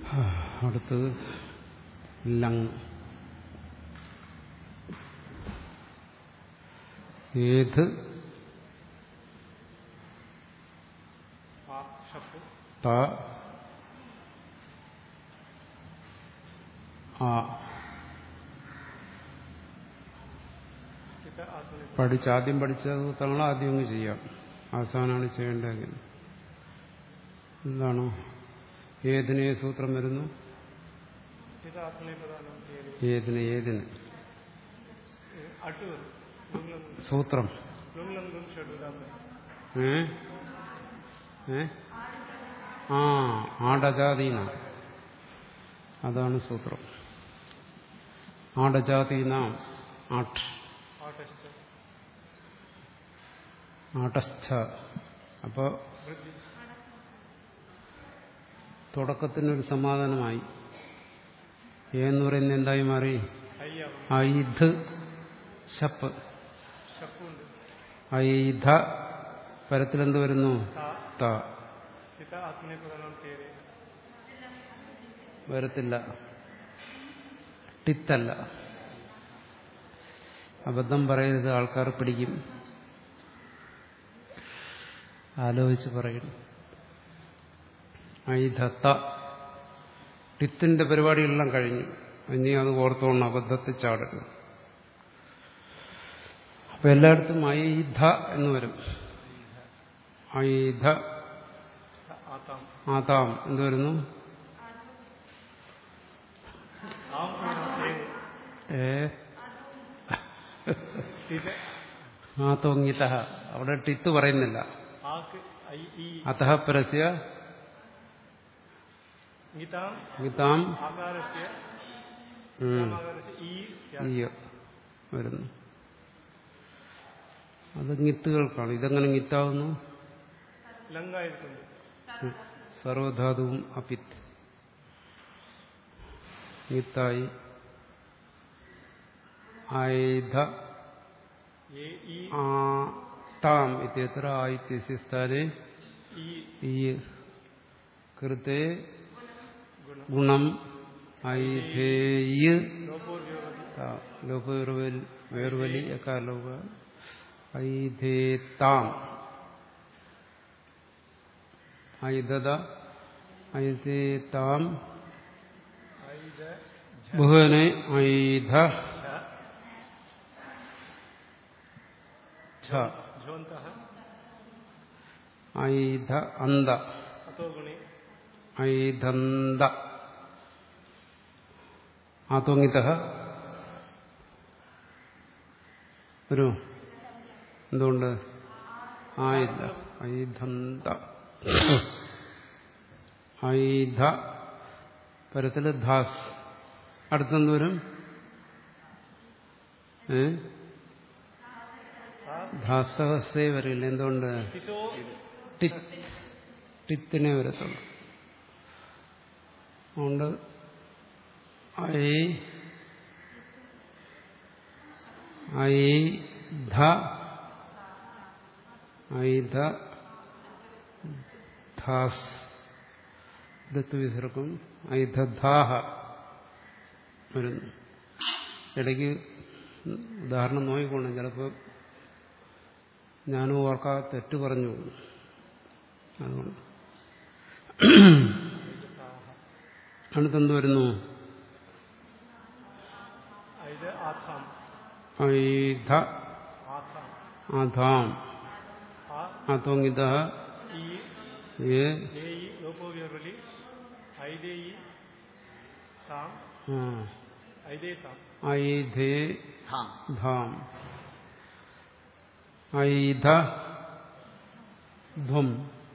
അടുത്തത് ലങ് ഏത് ആ ഷപ്പ് ത ആ ഇത് ആത്മനി പഠിച്ച് ആദ്യം പഠിച്ചത് തങ്ങൾ ആദ്യം അങ്ങ് ചെയ്യാം അവസാനമാണ് ചെയ്യേണ്ടതെങ്കിൽ എന്താണ് ഏതിന് ഏത് സൂത്രം വരുന്നു ഇത് ആത്മനി പ്രധാനം തീയതി ഏതിന് ഏതിന് അട്ട് വരും ലുങ്ലം സൂത്രം ലുങ്ലം ലും ഷഡുരാമ ഏ ഏ ആ ആടജാതീന അതാണ് സൂത്രം ആടജാതീന ആട്ട് ആട്ടശ്ച ആടസ്ഥ അപ്പോൾ വൃദ്ധി തുടക്കത്തിനൊരു സമാധാനമായി എന്ന് പറയുന്നത് എന്തായി മാറി അയ്യാവും ഐധ് ശപ്പ് ഷപ്പുണ്ട് ഐധ പരത്തിലെന്ത് വരുന്നു താ ത ഇത് ആത്മനി പ്രധാനം തീയതി വരത്തില്ല ടിത്തല്ല അബദ്ധം പറയരുത് ആൾക്കാർ പിടിക്കും ആലോചിച്ച് പറയണം ഐധത്ത ടിത്തിന്റെ പരിപാടികളെല്ലാം കഴിഞ്ഞു ഇനി അത് ഓർത്തോണം അബദ്ധത്തിൽ ചാടരുത് അപ്പൊ എല്ലായിടത്തും ഐധ എന്ന് വരും ഐധ ആത്താം ആതാം എന്ത് വരുന്നു ആം ഏ ഏ ഇത് ആതോങ്ങിത അവിടെ ടിത്ത് പറയുന്നില്ല ആക്ക് ഐ ഈ അത പരസ്യ ഗീതാം ഗീതാം ആകാരസ്യ ഉം, ആകാരസ്യ ഈ ഈ വരുന്നു അത് ഗിത്തുകൾക്കാണ് ഇതെങ്ങനെ ഗിത്താവുന്നു ലങ്കായിരിക്കുന്നു സർവധാതുവും അപിത്ത് ഗിത്തായി ആയുധ ഏ ഈ ആ താം ഇത്യത്ര ആയിത്യസ്യ സ്ഥാനെ ഈ ഈ കൃത്തെ ഗുണം ഗുണം ഐധേയ് ലോപോദ്യോഗതി ലോക വേർവലി എക്കാലോക ഐധേത്താം ഐധത ഐധേത്താം ഐദ ബഹുവനെ ഐധ ഛ ഝോന്തഃ ഐധ അന്ത അതോ ഗുണേ ഐധന്ത ആത്വങ്ങിത ഒരു എന്തുകൊണ്ട് ആയില്ല ഐധന്ത ഐധ പരത്തില് ധാസ് അടുത്തെന്ത് വരും ഏ ധാസഹസേ വരില്ല എന്തുകൊണ്ട് ഹിതോ ടിത്ത് ടിത്തിനെ വരത്തുള്ളൂ അതുകൊണ്ട് ഐ ഐ ധ ഐ ധ ധാസ് എടുത്ത് വിസർക്കും ഐധധാഹ വരുന്നു ഇടയ്ക്ക് ഉദാഹരണം നോക്കിക്കോണം ചിലപ്പോൾ ഞാനും ഓർക്കാതെ തെറ്റ് പറഞ്ഞു പോകും. അതുകൊണ്ട് അടുത്തെന്ത് വരുന്നു ഐദ ആഥാം ഐധ ആഥാം അധാം ആ അത്വങ്ങിത ഈ ഏ ദേയി ലോപോവ്യർവലി ഐദേയി താം ആ, ഐദേ താം ഐധേ ധാം ഐധ ധ്വം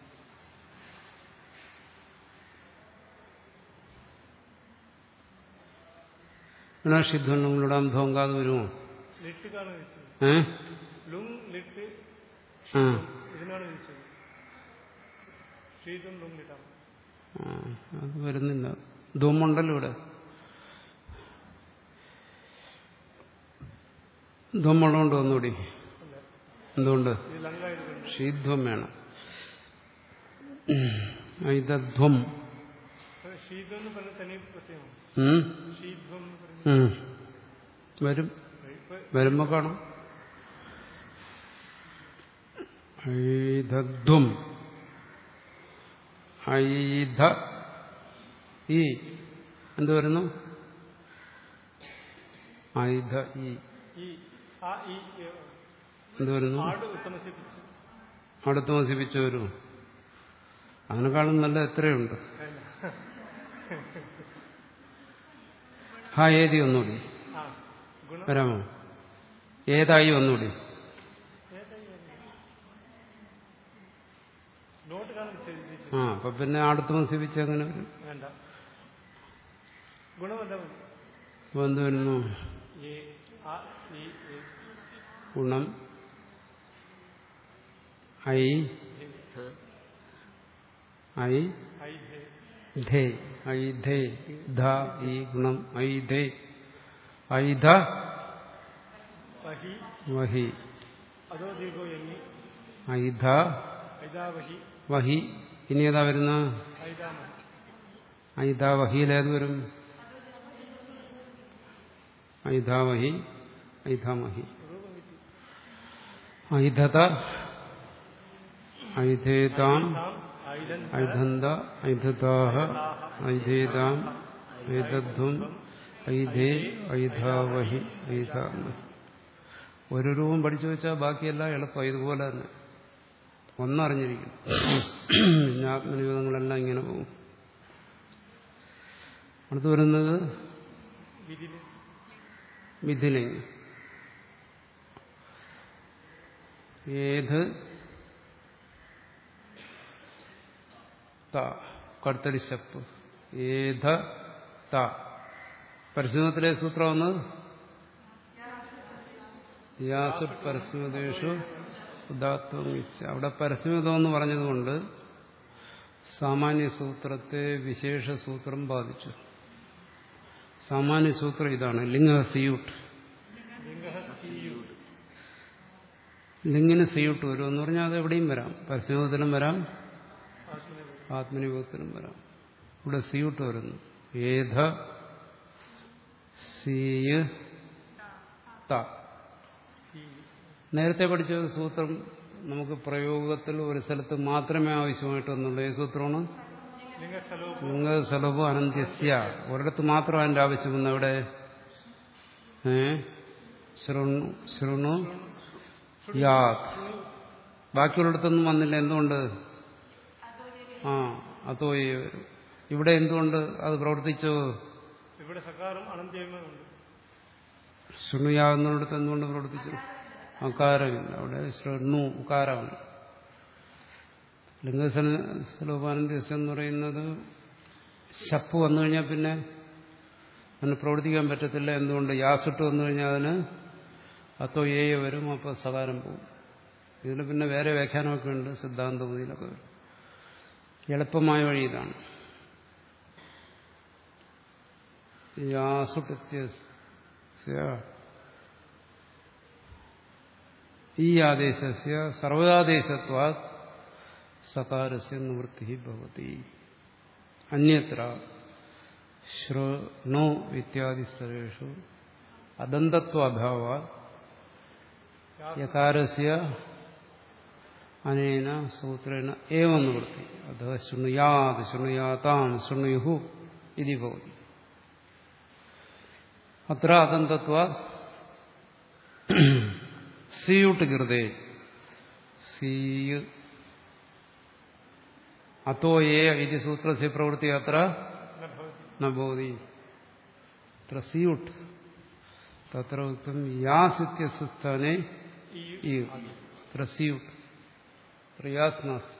ഷിധ്വം നിങ്ങളിടാൻ ധ്വങ്കാതെ വരുമോ ലിട്ടുകാണ് വിളിച്ചത് ഏ ലുങ് ലിട്ട് ആ ഇതിനാണ് വിളിച്ചത് ശ്രീതും ലുങ് ലിട്ടാം ആ, അത് വരുന്നില്ല ധ്വമുണ്ടല്ലോ ഇവിടെ ധ്വമുള്ളതുകൊണ്ട് വന്നൂടി അല്ല എന്തുകൊണ്ട് ഇത് ലങ്കായിരിക്കുന്നു ഷീധ്വം വേണം ഐതധ്വം ഷീദ്വം എന്ന് പറഞ്ഞ തനി പ്രത്യേകമാണ് ഉം? ഷീദ്വം എന്ന് പറയുന്നത് ഉം. വരും ഇപ്പൊ വരുമ്പോ കാണും ഐധധ്വം ഐധ ഈ എന്ത് വരുന്നു ഐധ ഈ ഈ ആ ഈ ഏ, എന്ത് വരുന്നു ആട് ഉത്തമസിപ്പിച്ച് അടുത്ത് വസിപ്പിച്ചു വരും അതിനെക്കാളും നല്ല എത്രയുണ്ട് അല്ല. ഹാ ഏതി ഒന്നുകൂടി ആ ഗുണം വരാമോ ഏതായി ഒന്നുകൂടി നോട്ട് കാണാൻ വിചാരിച്ചു ആ അപ്പൊ പിന്നെ അടുത്ത് വസിപ്പിച്ച് അങ്ങനെ വരും വേണ്ട ഗുണമെന്താ മതി അപ്പൊ എന്ത് വരുന്നു ഏ ആ ഈ ഏ, ഗുണം ഐ ഹേ, ഐ ഐ ഹേ ധേ ഐ ധേ ധ ഈ ഗുണം ഐ ധേ ഐധ വഹി വഹി അതോ ദീർഘോ എങ്ങി ഐധ ഐതാ വഹി വഹി ഇനി ഏതാ വരുന്ന ഐതാമ ഐധ വഹിയിലേത് വരും ഐധ വഹി ഐധമഹി രൂപം കിട്ടി ഐധത ഐധേതാം താം ഐതൻ ഐധന്ത ഐധതാഹ ഐധേതാം ഐതധ്വം ഐധേ ഐധാവഹി ഐധാമഹി ഒരു രൂപം പഠിച്ചു വെച്ചാൽ ബാക്കിയെല്ലാം എളുപ്പം ഇതുപോലെ തന്നെ ഒന്നറിഞ്ഞിരിക്കും പിന്നെ ആത്മനിവേദങ്ങളെല്ലാം ഇങ്ങനെ പോകും അടുത്ത് വരുന്നത് വിധില് മിഥിലിംഗ് ഏത് ത കടുത്തടി സ്റ്റെപ്പ് ഏത ത പരിശുദ്ധത്തിലെ സൂത്രം വന്നത് യാസു പരസ്മതേഷു ഉദാത്വം ഇച്ഛ അവിടെ പരസ്മിതം എന്ന് പറഞ്ഞതുകൊണ്ട് സാമാന്യ സൂത്രത്തെ വിശേഷ സൂത്രം ബാധിച്ചു സാമാന്യ സൂത്രം ഇതാണ് ലിംഗ സിയൂട്ട് ലിംഗ സിയു ലിംഗിന് സിയൂട്ട് വരും എന്ന് പറഞ്ഞാൽ അത് എവിടെയും വരാം പരസ്യബോധത്തിലും വരാം ആത്മനിർഭരം ആത്മനിയോഗത്തിലും വരാം ഇവിടെ സിയൂട്ട് വരുന്നു ഏധ സീയ് ത സി നേരത്തെ പഠിച്ച ഒരു സൂത്രം നമുക്ക് പ്രയോഗത്തിൽ ഒരു സ്ഥലത്ത് മാത്രമേ ആവശ്യമായിട്ട് വന്നുള്ളൂ ഏത് സൂത്രമാണ് ലിംഗ സ്ഥലവും ലിംഗ സലഭു അനന്ത്യസ്യ ഒരിടത്ത് മാത്രം അതിന്റെ ആവശ്യം വന്നു അവിടെ ഏ ശൃണു ശൃണു യാത് ബാക്കിയുള്ളിടത്തൊന്നും വന്നില്ല എന്തുകൊണ്ട് ആ അതോ ഇവിടെ എന്തുകൊണ്ട് അത് പ്രവർത്തിച്ചു ഇവിടെ സകാരം അനന്ത്യമുണ്ട് ശൃണുയാകുന്നിടത്ത് എന്തുകൊണ്ട് പ്രവർത്തിച്ചു അകാരമില്ല അവിടെ ശൃണു ഉകാരമാണ് ലിംഗസ്വലോപാനന്ദസ്യം എന്ന് പറയുന്നത് ശപ്പ് വന്നു കഴിഞ്ഞാൽ പിന്നെ അതിന് പ്രവർത്തിക്കാൻ പറ്റത്തില്ല എന്തുകൊണ്ട് യാസിട്ട് വന്നു കഴിഞ്ഞാൽ അതിന് അത്തോ ഏയ വരും അപ്പോൾ സകാരം പോകും ഇതിൽ പിന്നെ വേറെ വ്യാഖ്യാനമൊക്കെ ഉണ്ട് സിദ്ധാന്തബുദ്ധിയിലൊക്കെ വരും എളുപ്പമായ വഴി ഇതാണ് യാസുട്യസ്യ ഈ ആദേശസ്യ സർവതാദേശത്വാ സകാരസ്യ നിവൃത്തി ഭവതി അന്യത്ര ശ്രോ ഇത്യാദി സ്ഥലേഷു അദന്തത്വാഭാവ യകാരസ്യ അനേന സൂത്രേണ ഏവം നിവൃത്തി അത ശൃണുയാത് ശൃണുയാതാം ശൃണുയു ഇതി ഭവതി അത്ര അതന്തത്വ സിയൂട്ട് കൃതേ സീയ് അത്തോ ഏ ഇതി സൂത്രസ്യ പ്രവൃത്തി അത്ര न भवति न भवति अत्र स्यूट् तत्र उक्तं यास् इत्यस्य स्थाने ई- ई अत्र स्यूट् अत्र यास् नास्ति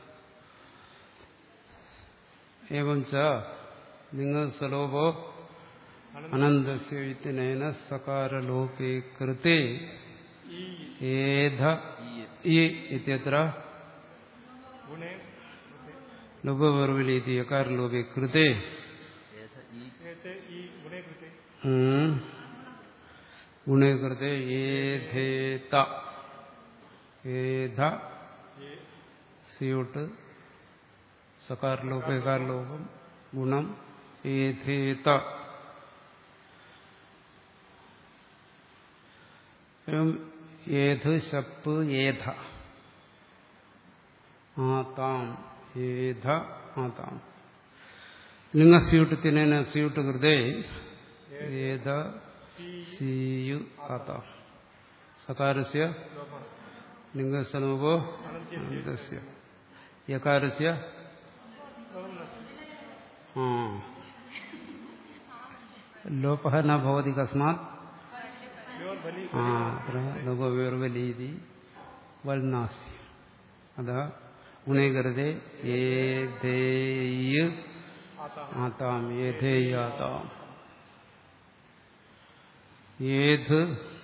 एवं च लिङ्गसलोभो अनन्दस्य इत्यनेन सकारलोपे कृते ई एध इ इत्यत्र गुणे लोभवर्विलि इति यकारलोपे कृते एते ई गुणे कृते ഉം. ഗുണേ കൃത്തെ ഏധേത ഏധ ये സിയോട്ട് സകാരലോപം ഏകാരലോപം ഗുണം ഏധേത एवं ഏത് ശപ്പ് ഏധ ആതാം ഏധ ആതാം ലിംഗസ്യൂട്ട് തിനേന സ്യൂട്ട് കൃതേ ഏത സീയു ആതാം സകാരസ്യ लोपः ലിംഗസലോപോ അനന്തസ്യ യകാരസ്യ लोपं नास्ति ആ ലോപः न भवति कस्मात् योर्बलि ആ അത്ര ലോപവേർവലീതി വൽനാസ്യ അതാ ഗുണേ കരുതേ ഏതേയ് आता ആതാം ഏതേയാതാം ഏത്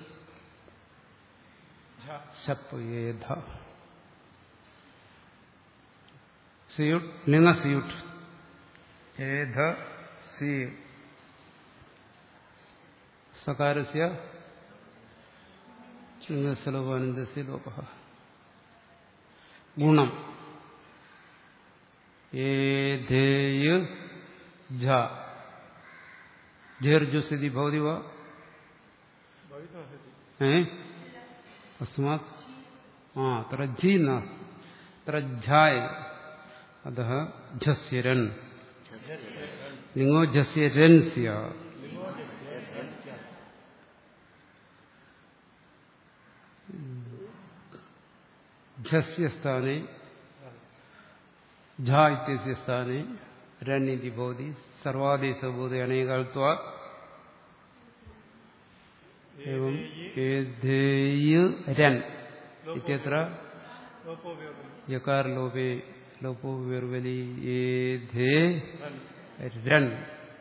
झा ശപ്പ് ഏധ സിയുട്ട് ലിംഗ സിയുട്ട് ഏധ സി സകാരസ്യ ലിംഗസ്വലോപാനന്ദസ്യ ലോപ ഗുണം ഏധേയ് झ झेर् जो स्थिति भवति वा भवितुमर्हति ഏ തസ്മാത് ആ അത്ര ജി നാസ്തി അത്ര ഝായ അത ഝസ്യരൻ ലിംഗോ ഝസ്യരൻ സ്യാത് झस्य स्थाने झा इत्यस्य स्थाने रन् इति भवति सर्वादेशबोधे अनेकाल्त्वात् एवं एधेय रन् इत्यत्र लोपो व्योगलि यकारलोपे लोपो विर्वलि एधे रन् रन्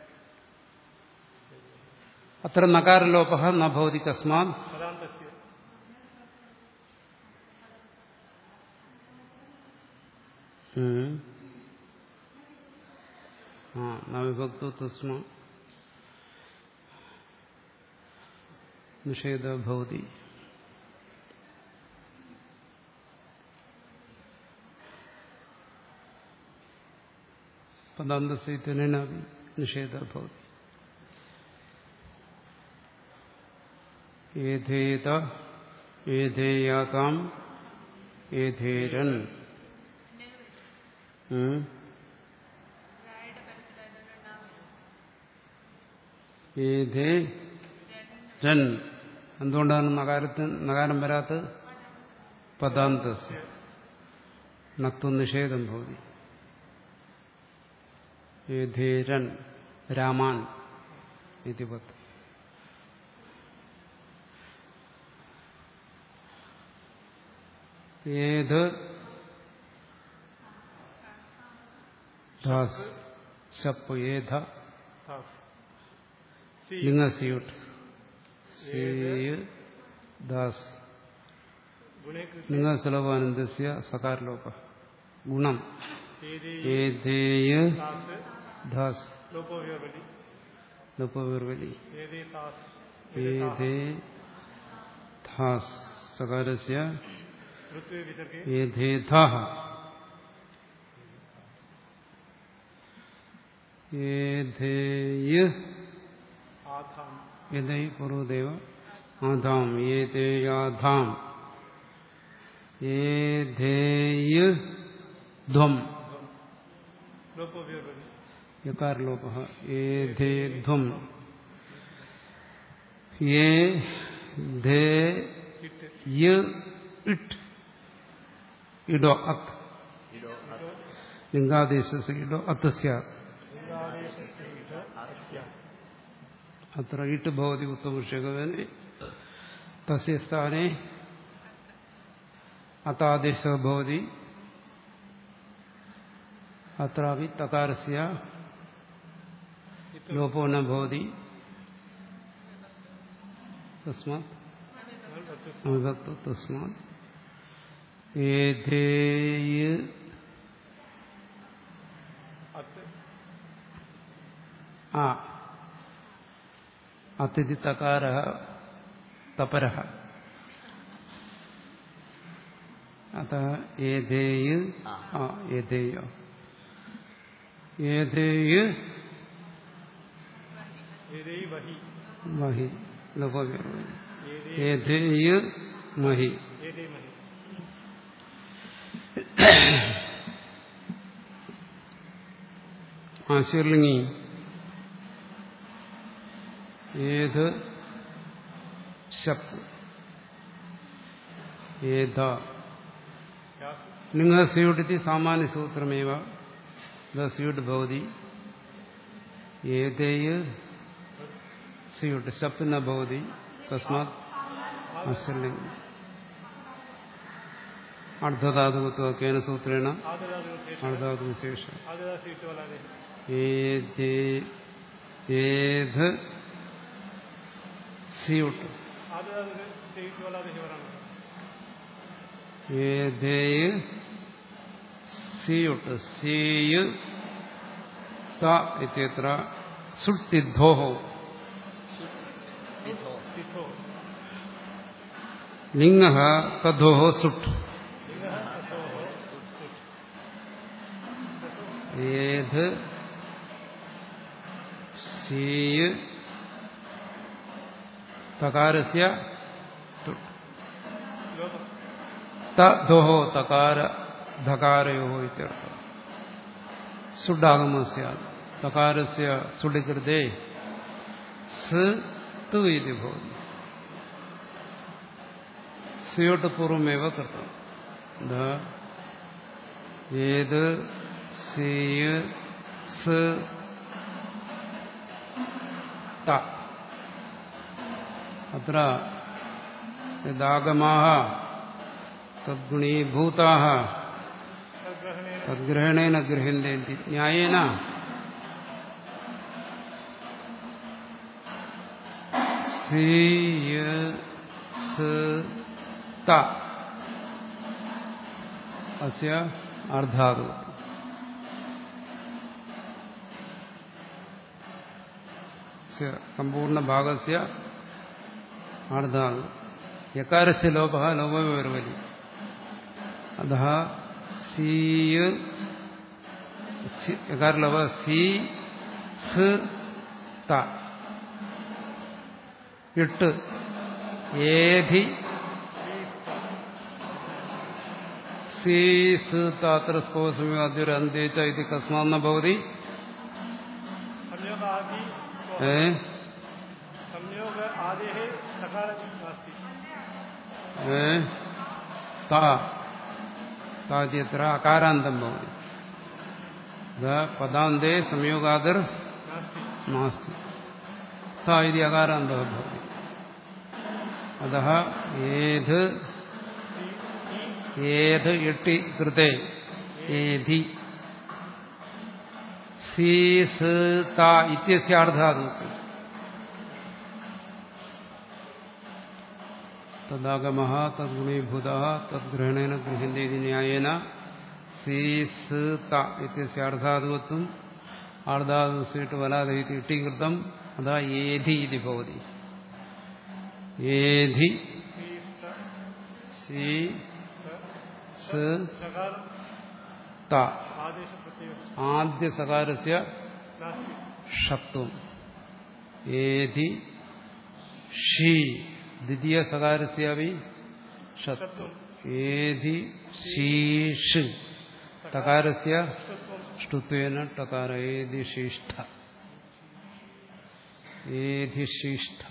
अत्र नकारलोपः न भवति कस्मात् पदान्तस्य हम्म। हाँ न विभक्तो तस्मा निषेध भवति पदान्तस्य इत्यनेनापि निषेधः भवति एधेत एधेयाताम् एधेरन् ഉം. ഏതേ രൻ എന്തുകൊണ്ടാണ് നഗാരത്തിന് നഗാരം വരാത്തത് പദാന്തസ് നത്വ നിഷേധം ഭവതി ഏധേരൻ രാമാൻ ഇതി പത്ത് ഏത് ധാസ് ശപ്പ് ഏധ थास् सि ലിംഗസ്യൂട്ട് സേയ് ദാസ് गुणे कृते ലിംഗസുലഭാനന്ദസ്യ സകാരലോപ ഗുണം एदे ഏതേയ് तास् ധാസ് लोपो व्योगलि ലുപവിർവലി एदे तास् ഏതേ ധാസ് സകാരസ്യ ऋत्वे विसर्गे ഏധേധാഹ ഏധേയ് आथाम् യഥൈ പൂർവദേവ ആധാം ഏതേയാധാം ഏധേയ് ധ്വം लोपो व्योगलि യകാരലോപ ഏധേധ്വം യേ ധേ इट् യ ഇട്ട് ഇടോ അത്ത് ലിംഗാദേശ ഇടോ അത്ത് സ്യാത് लिङ्गादेशस्य इठ अस्य അത്ര ഇട്ട് ഭവതി ഉത്തമക്ഷകവനെ തസ്യ സ്ഥാനെ അതാദേശ ഭവതി അത്രാപി തകാരസ്യ ലോപോ ന ഭവതി തസ്മാത് അവിഭക്ത തസ്മാത് ഏധേയ अत् ആ അതിഥി തകാര തപര അത ഏധേയ ആ ഏധേയ ഏധേയ ഏതേ വഹി മഹി ലോപവ്യവഹി ഏതേ ഏതേയ് മഹി ഏതേ മഹി ആശീർലിംഗി ഏത് ശപ്പ് ഏത യാസ് ലിംഗ സ്യൂട്ടിति സാമാന്യ സൂത്രമേവ സ്യൂട്ട് ഭവതി ഏതേയ് സ്യൂട്ട് ശപ്പ് ന ഭവതി തസ്മാത് ആശീർലിംഗി അർദ്ധധാതുകത്വക്കേന സൂത്രേണ ആദരാദു ശേഷം അർദ്ധാതുവിശേഷം ആദരാ സീറ്റ് വലാതെ ഏതേ- ഏത് സ്യൂട്ട് ആദരാദു സീറ്റ് വലാതെ ശിവരാണ് ഏതേയ് സിയുട്ട് സീയ് ത ഇത്യത്ര സുട്ടിദ്ധോः സിദ്ധോ ലിംഗः തദ്ധോः സുട്ട് ലിംഗഃ തത്തോः ഏത് സീയ് തകാരസ്യ തുട്ട് ലോകം തദ്ധോः തകാര ധകാരയോः ഇത്യർത്ഥः സുഡാഗമः स्यात् तकारस्य सुडि कृते സ് तु इति भवति स्योट् पूर्वमेव कृतम् ध ഏത് സീയ് സ് ത അത്ര യദാഗമാः തദ്ഗുണീഭൂതാः തദ്ഗ്രഹണേന തദ്ഗ്രഹണേന ഗൃഹന്തി ന്യായേന സീയ സ് ത അസ്യ അർദ്ധാതു സമ്പൂർണ്ണഭാഗസ്യ അർദ്ധാതു യകാരസ്യ ലോപः ലോപവിവർവലി अतः सीय यकारलव सी स ത ഇട്ട് ഏധി സീ സ് താത്ര സ്കോസമ്യാദ്യുരന്തേച്ച ഇത് കസ്മാന്ന ഭവതി സംയോഗ ആദി ഏ സംയോഗ ആദേः സകാര നാസ്തി ഏ താ താദ്യത്ര അകാരാന്തം ഭവതി പദാന്തേ സംയോഗാതിർ നാസ്തി नास्ति सा इति अकारान्तः भवति अतः एध एध इट्टि कृते एधि सी स ता इत्यस्य अर्धादुक्तम् तदागमः तद्गुणीभूतः तद्ग्रहणेन गृह्यन्ते इति न्यायेन सी स ത इत्यस्य अर्धादुत्वम् ആർദ്ധാദുസിട്ട് വലാതെ ഇത് ഇട്ടീകൃതം അതാ ഏധി ഇത് ഭവതി ഏധി സി സ് സകാരം ത ആദേശ പ്രത്യേകം ആദ്യ സകാരസ്യ നാസ്തി ഷത്വം ഏധി ഷീ ദ്വിതീയ സകാരസ്യാവി ഷത്വം ഏധി ശീഷ് തകാരസ്യ ഷത്വം ഷ്ടുത്വേന ടകാര ഏതിശിഷ്ട ഏതിശിഷ്ട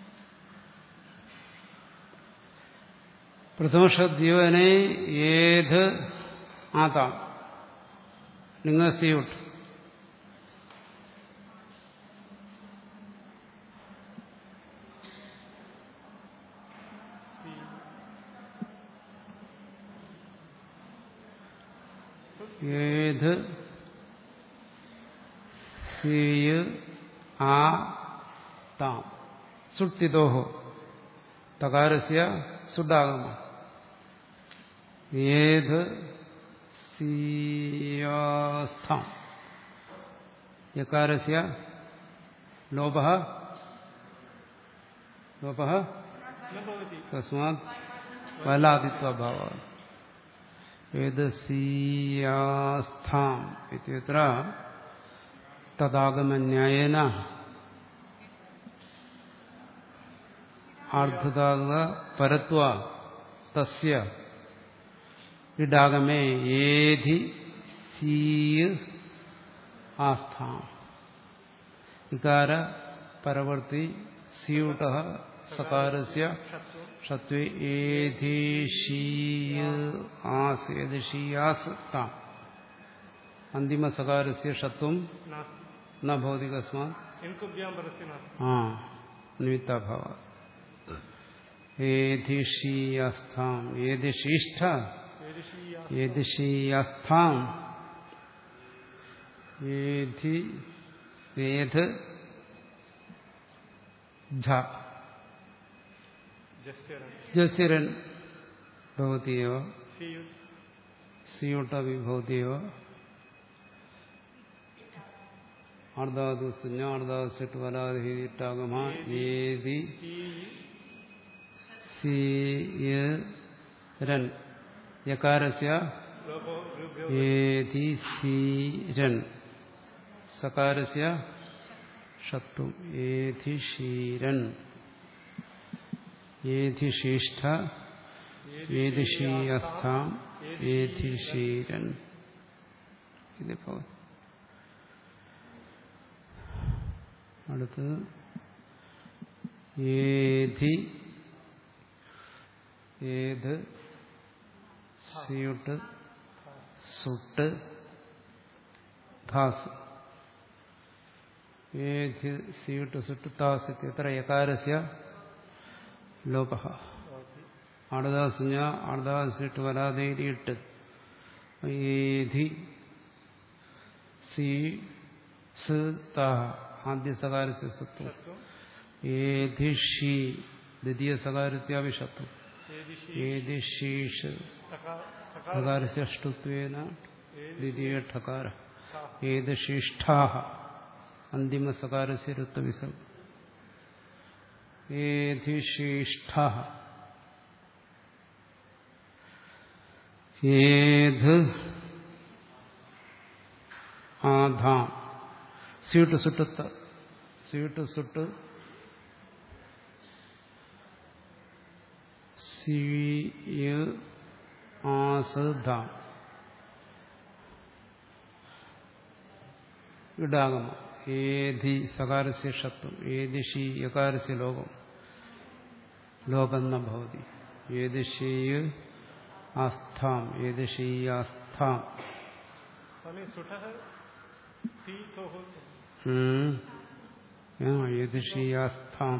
പ്രഥമഷദ്യോനെ ഏത് ആതാം ലിംഗസ്യൂട്ട് ഏത് സീയ് ആ താം സുട്ടിതോഹോ തകാരസ്യ സുഡാഗമ ഏത് സീയാസ്ഥാം യകാരസ്യ ലോപ ലോപ न भवति തസ്മാത് ഫലാദിത്വഭാവ ഏതസീയാസ്ഥാം ഇത്യത്ര തദാഗമന്യായേന ആർദ്ധധാതുക പരത്വ തസ്യ ഇടാഗമേ ഏധി സീയ് ആസ്ഥാം ഇകാര പരവർത്തി സ്യൂട്ട സകാരസ്യ ഷത്വം ഷത്വേ ഏധീഷീയ ആസ് ഏധിഷീയാസ് താം അന്തിമ സകാരസ്യ ഷത്വം നാസ്തി ന ഭവതി കസ്മാത് ഇൻകുഭ്യാം പരസ്യ നാസ്തി ആ നിമിത്തഭാവ ഏധിഷീയസ്ഥാം ഏധിഷീഷ്ഠ ഏതിഷീയ ഏധിഷീയസ്ഥാം ഏധി ഏത് ഝ ജസ്യരൻ ജസിരൻ ഭവതി एव സിയു സിയോട്ടപി ഭവതി एव ആർദ്ധാതു സുഞ്ഞാർദ്ധാസിട്ട് വലാതിട്ടാഗമ ഏതി സീയരൻ യകാരസ്യ ലോകോ രുഭ്യോ ഏതി സീരൻ സകാരസ്യ ഷത്വം ഏധിഷീരൻ ഏധിശിഷ്ഠ ഏതിഷീയസ്ഥാം ഏധിഷീരൻ ഇതിപ്പോ അടുത്തത് ഏധി ഏത് സിയുട്ട് സുട്ട് ധാസ് ഏധി സിയുട്ട് സുട്ട് താസ് ഇത്യത്ര യകാരസ്യ ലോപ ആടദാസുഞ്ഞ ആടദാസിട്ട് വരാതേരിയിട്ട് ഏധി സി സ് താഹ ആദ്യ സകാരസ്യ സത്വം ഷത്വം ഏധിഷി ദ്വിതീയ സകാരത്യാഭിഷത്വം ഏതിഷി ഏതിഷീഷ് സകാ സകാ ഠകാരസ്യ അഷ്ടുത്വേന ദ്വിതീയ ഠകാര സാ ഏതിശിഷ്ഠാഹ അന്തിമ സകാരസ്യ ഋത്വവിസർഗം ഏധിശിഷ്ഠ ഏത് ആധാം സ്യൂട്ട് സുട്ടുത്ത സ്യൂട്ട് സുട്ട് സീയ ആസ് ധാം ഇടാഗമ ഏധി സകാരസ്യ ഷത്വം ഏതിഷി യകാരസ്യ ലോകം ലോകം ന ഭവതി ഏതിഷീയ ആസ്ഥാം ഏതിഷീയാസ്ഥാം സ്വാമി സുഠഃ തീതോഃ ഏതിഷീയാസ്ഥാം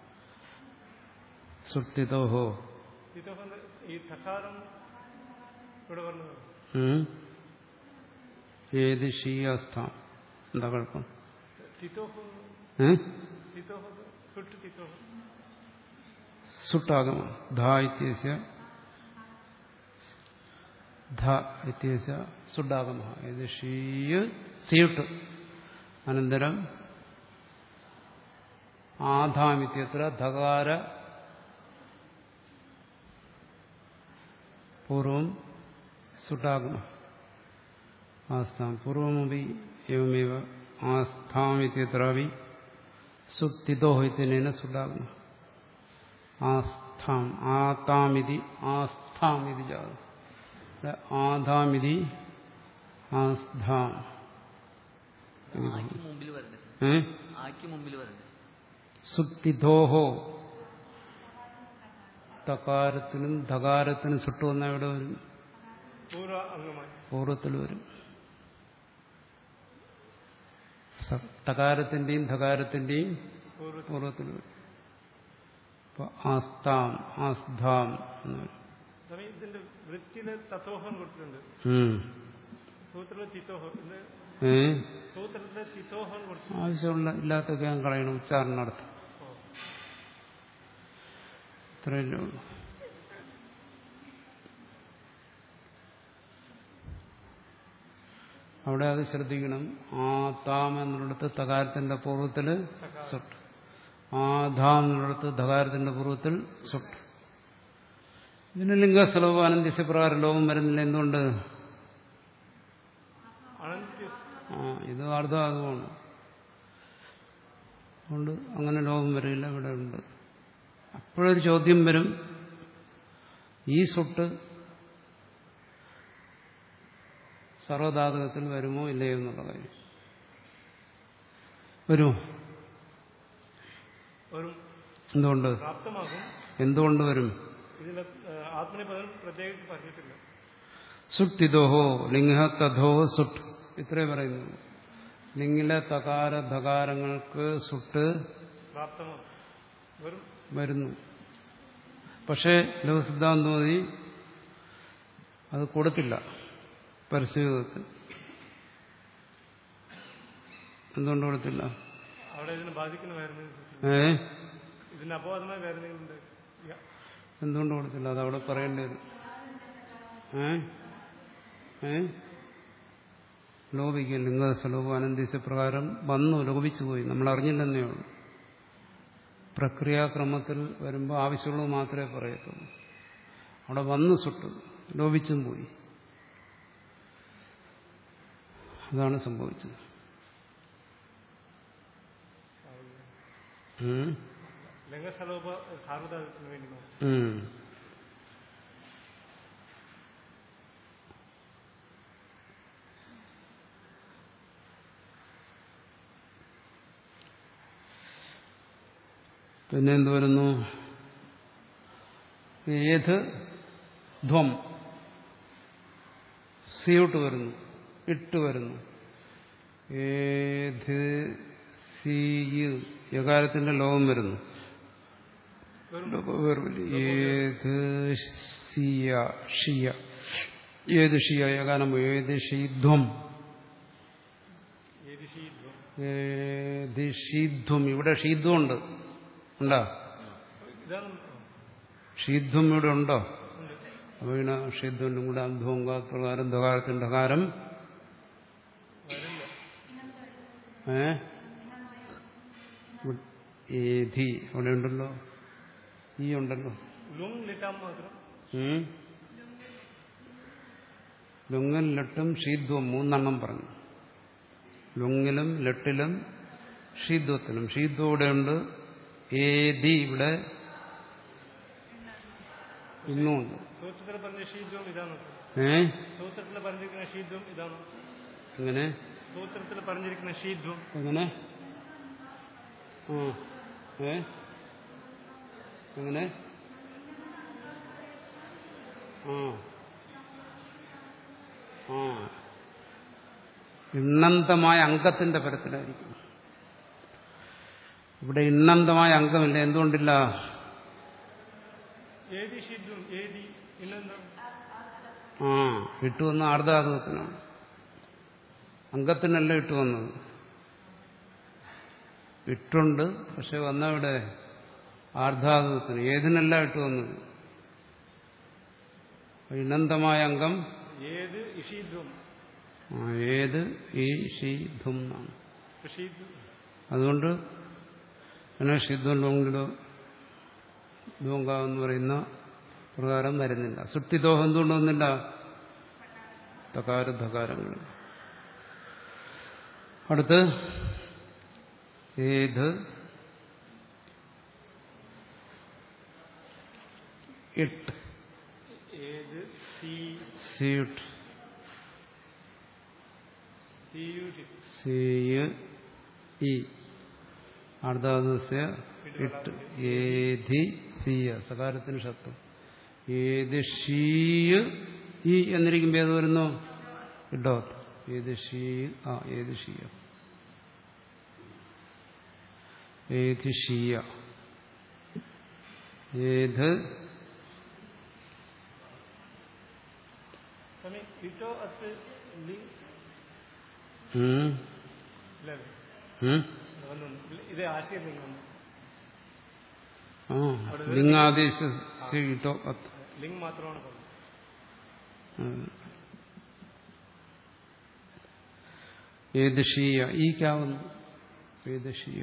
സുപ്തിതോഹോ തീതോഃ എന്ന് ഈ ധകാരം ഇവിടെ വന്നത് ഏതിഷീയാസ്ഥാം എന്താ കുഴപ്പം തിതോഹ് ഏ തിതോഹ് സുട്ട് തിതോഹ് സുട്ടാഗമ ധ ഇത്യസ്യ ധ ഇത്യസ്യ സുഡാഗമ ഇത് ഷീയ് സിയുട്ട് അനന്തരം ആധാമിത്യത്ര ധകാര പൂർവം സുഡാഗമ ആസ്ഥാം പൂർവമപി एवमेव ആസ്ഥാമിത്യत्रापि സുത്തിതോ ഇത്യനേന സുഡാഗമ ആസ്ഥാം ആത്താമിതി ആസ്ഥാമിതി ജാതം ഇവിടെ ആധാമിതി ആസ്ഥാം ആക്ക് മുമ്പിൽ വരണ്ടേ ഏ ആക്ക് മുമ്പിൽ വരണ്ടേ സുത്തിതോഹോ തകാരത്തിനും ധകാരത്തിനും സുട്ടു വന്ന എവിടെ വരും പൂർവ അംഗമായി പൂർവ്വത്തിൽ വരും സ- തകാരത്തിന്റെയും ധകാരത്തിന്റെയും പൂർവ പൂർവ്വത്തിൽ വരും അപ്പൊ ആസ്ഥാം ആസ്ഥാം എന്ന് വരും സ്വാമി ഇതിന്റെ വൃത്തിയില് തത്തോഹം കൊടുത്തിട്ടുണ്ട് ഉം. സൂത്രത്തില് തിത്തോഹം ഇത് ഏ സൂത്രത്തില് തിത്തോഹം കൊടുത്തു ആവശ്യമുള്ള ഇല്ലാത്തൊക്കെ ഞാൻ കളയണം ഉച്ചാരണം നടത്തും ഇത്രയല്ലേ ഉള്ളൂ അവിടെ അത് ശ്രദ്ധിക്കണം ആ താം എന്നുള്ളിടത്ത് തകാരത്തിന്റെ പൂർവ്വത്തില് സുട്ട് ആധാം എന്നുള്ളിടത്ത് ധകാരത്തിന്റെ പൂർവ്വത്തിൽ സുട്ട് ഇതിന് ലിംഗസ്ഥലവും അനന്ത്യസ്യ പ്രകാരം ലോകം വരുന്നില്ല എന്തുകൊണ്ട് അനന്ത്യ ആ ഇത് അർദ്ധാതുമാണ് അതുകൊണ്ട് അങ്ങനെ ലോകം വരില്ല ഇവിടെ ഉണ്ട് അപ്പോഴൊരു ചോദ്യം വരും ഈ സുട്ട് സർവധാതുകത്തിൽ വരുമോ ഇല്ലയോ എന്നുള്ള കാര്യം വരുമോ ഒരു എന്തുകൊണ്ട് പ്രാപ്തമാകും എന്തുകൊണ്ട് വരും ഇതിൽ ആത്മനെ പദം പ്രത്യേകിച്ച് പറഞ്ഞിട്ടില്ല സുട്ടിദോഹോ ലിംഗ തഥോ സുട്ട് ഇത്രേ പറയുന്നു ലിംഗിലെ തകാര ധകാരങ്ങൾക്ക് സുട്ട് പ്രാപ്തമാകും വെറും വരുന്നു പക്ഷേ ലോകസിദ്ധാന്തോതി അത് കൊടുത്തില്ല പരിസ്ഥിതിത്തിൽ എന്തുകൊണ്ട് കൊടുത്തില്ല അവിടെ ഇതിനെ ബാധിക്കുന്ന വേറെ ഏ ഇതിന് അപവാദമായ വേറെ എന്തെങ്കിലും ഉണ്ട് ഇല്ല. എന്തുകൊണ്ട് കൊടുത്തില്ല അത് അവിടെ പറയേണ്ടി വരും ഏ ഏ ലോപിക്കും ലിംഗസ്വലോപം അനന്തീസ പ്രകാരം വന്നു ലോപിച്ചു പോയി നമ്മൾ അറിഞ്ഞില്ലെന്നേ ഉള്ളൂ പ്രക്രിയാക്രമത്തിൽ വരുമ്പോൾ ആവശ്യമുള്ളത് മാത്രമേ പറയത്തുള്ളൂ അവിടെ വന്നു സുട്ടു ലോപിച്ചും പോയി അതാണ് സംഭവിച്ചത് ഉം. ലിംഗസ്ഥലോപ സാർവധാതുത്തിന് വേണ്ടി നോക്കും ഉം. പിന്നെ എന്ത് വരുന്നു ഏത് ധ്വം സിയോട്ട് വരുന്നു ഇട്ട് വരുന്നു ഏത് സി യകാരത്തിന്റെ ലോകം വരുന്നു ഏത് സിയ ഷിയ ഏത് ഷിയ യകാരം ഏത് ഷീധ്വം ഏത് ശീധ്വം ഏത് ഷീധ്വം ഇവിടെ ഷീധ്വം ഉണ്ട് ഉണ്ടോ ഇതാണ് ഷീധ്വം ഇവിടെ ഉണ്ടോ ഉണ്ട് അപ്പൊ പിന്നെ ഷീധ്വന്റെ കൂടെ അധ്വം പ്രകാരം ധകാരത്തിന്റെ കാരം വരില്ല ഏ ഏധി അവിടെ ഉണ്ടല്ലോ ഈ ഉണ്ടല്ലോ ലുങ് ലിറ്റാം മാത്രം ഉം. ലുങ്ങൽ ലട്ടും ഷീദ്വം മൂന്നെണ്ണം പറഞ്ഞു ലുങ്ങിലും ലട്ടിലും ഷീദ്വത്തിലും ഷീദ്വം ഇവിടെ ഉണ്ട് ഏതി ഇവിടെ ഇന്നുമുണ്ട് സൂത്രത്തിൽ പറഞ്ഞ ശീധ്വം ഇതാണ് ഏ സൂത്രത്തിൽ പറഞ്ഞിരിക്കുന്ന ശീധ്വം ഇതാണ് എങ്ങനെ സൂത്രത്തിൽ പറഞ്ഞിരിക്കുന്ന ശീധ്വം എങ്ങനെ ആ ഏ എങ്ങനെ ആ ആ ഇണ്ണന്തമായ അംഗത്തിന്റെ പരത്തിലായിരിക്കും ഇവിടെ ഇണ്ണന്തമായ അംഗമില്ല എന്തുകൊണ്ടില്ല ഏതി ശീധ്വം ഏതി ഇന്നെന്താണ് ആ ഇട്ടു വന്ന ആർദ്ധാതുകത്തിനാണ് അംഗത്തിനല്ല ഇട്ടു വന്നത് ഇട്ടുണ്ട് പക്ഷെ വന്നവിടെ ആർദ്ധാതുകത്തിന് ഏതിനല്ല ഇട്ടു വന്നത് ഇനന്തമായ അംഗം ഏത് ഇഷീധ്വം ആ, ഏത് ഈ ഷീ ധും എന്നാണ് ഷീധ്വം അതുകൊണ്ട് അങ്ങനെ ഷിദ്വണ്ടോ ധൂങ്ക എന്ന് പറയുന്ന പ്രകാരം വരുന്നില്ല സുട്ടിദോഹം എന്തുകൊണ്ട് വന്നില്ല തകാര ധകാരങ്ങൾ അടുത്ത് ഏത് ഇട്ട് ഏത് സി സീട്ട് സിയുടി സീയ് ഇ അർദ്ധാദസ്യ ഇട്ട് ഏധി സീയ സകാരത്തിന് ശത്രു ഏത് ഷീയ് ഈ എന്നിരിക്കുമ്പോൾ ഏത് വരുന്നു ഇഡോത്ത് ഏത് ഷീ ആ ഏത് ഷീയ ഏത് ഷീയ ഏത് സമയം ഇട്ടോ അത്ത് ലി ഉം, ഇല്ല ഉം, ഒന്നും ഇത് ആശയം നിങ്ങൾ ആ ലിംഗാദേശ സീട്ടോ അത്ത് ലിംഗ് മാത്രമാണ് പറഞ്ഞത് ഏതഷീയ ഈക്കാവുന്നു ഏതഷീയ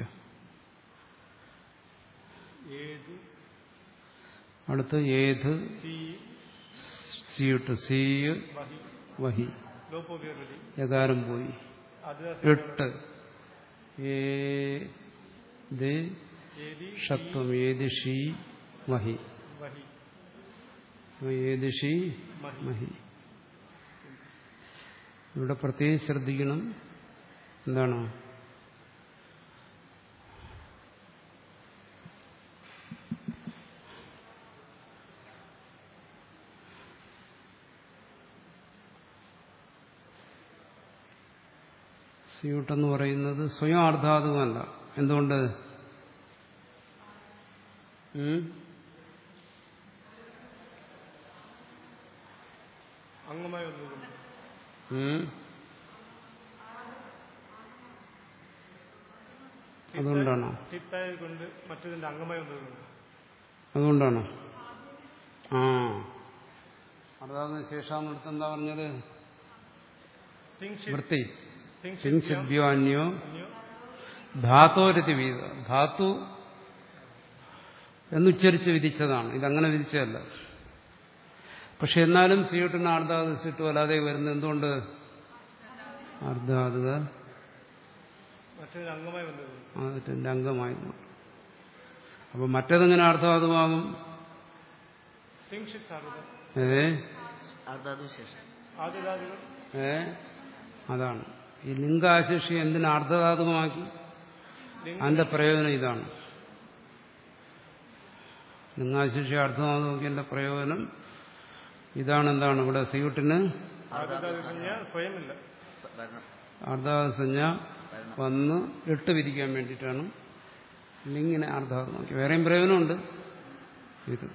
ഏത് അടുത്ത് ഏത് സി സീട്ട് സീയ് വഹി വഹി ലോപോപയോഗി യകാരം പോയി അത് എട്ട് ഏത് ഏതി ഷത്വം ഏത് ഷീ വഹി വഹി ഏതിഷി മഹി മഹി ഇവിടെ പ്രത്യേകം ശ്രദ്ധിക്കണം എന്താണ് സ്യൂട്ടെന്ന് പറയുന്നത് സ്വയം അർദ്ധാതുവല്ല എന്തുകൊണ്ട് ഉം? അംഗമായി വന്നിരുന്നു ഉം? അതുകൊണ്ടാണോ ഹിത്തായത് കൊണ്ട് മറ്റതിന്റെ അംഗമായി വന്നിരുന്നു അതുകൊണ്ടാണോ ആ അർദ്ധാതുവിന് ശേഷം അടുത്ത് എന്താ പറഞ്ഞത് വൃത്തി സിംസിദ്യോ അന്യോ ധാത്തോരതി വീത ധാതു എന്നുച്ചരിച്ച് വിധിച്ചതാണ് ഇതങ്ങനെ വിധിച്ചതല്ല പക്ഷെ എന്നാലും സിയൂട്ടിന് അർദ്ധാതു സിട്ടു അല്ലാതെ വരുന്നത് എന്തുകൊണ്ട് അർദ്ധാതുക മറ്റതിന്റെ അംഗമായി വന്നിരുന്നു അതിന്റെ അംഗമായിരുന്നു അപ്പൊ മറ്റേതെങ്ങനെ അർദ്ധാതുവാകും സിംഷിത് സാറുത ഏ അർദ്ധാതുശേഷം ആദ്യധാതുകൾ ഏ അതാണ് ഈ ലിംഗാശിഷി എന്തിനാ അർദ്ധധാതുമാക്കി അതിന്റെ പ്രയോജനം ഇതാണ് ലിംഗാശിഷി അർദ്ധധാതുമാക്കിയതിന്റെ പ്രയോജനം ഇതാണ് എന്താണ് ഇവിടെ സിയൂട്ടിന് ആദ്യധാതു കഴിഞ്ഞ സ്വയമില്ല വരണം അർദ്ധാസഞ്ജ വന്ന് ഇട്ട് വിരിക്കാൻ വേണ്ടിയിട്ടാണ് ലിംഗിനെ അർദ്ധാതുമാക്കി വേറെയും പ്രയോജനമുണ്ട് ഇത്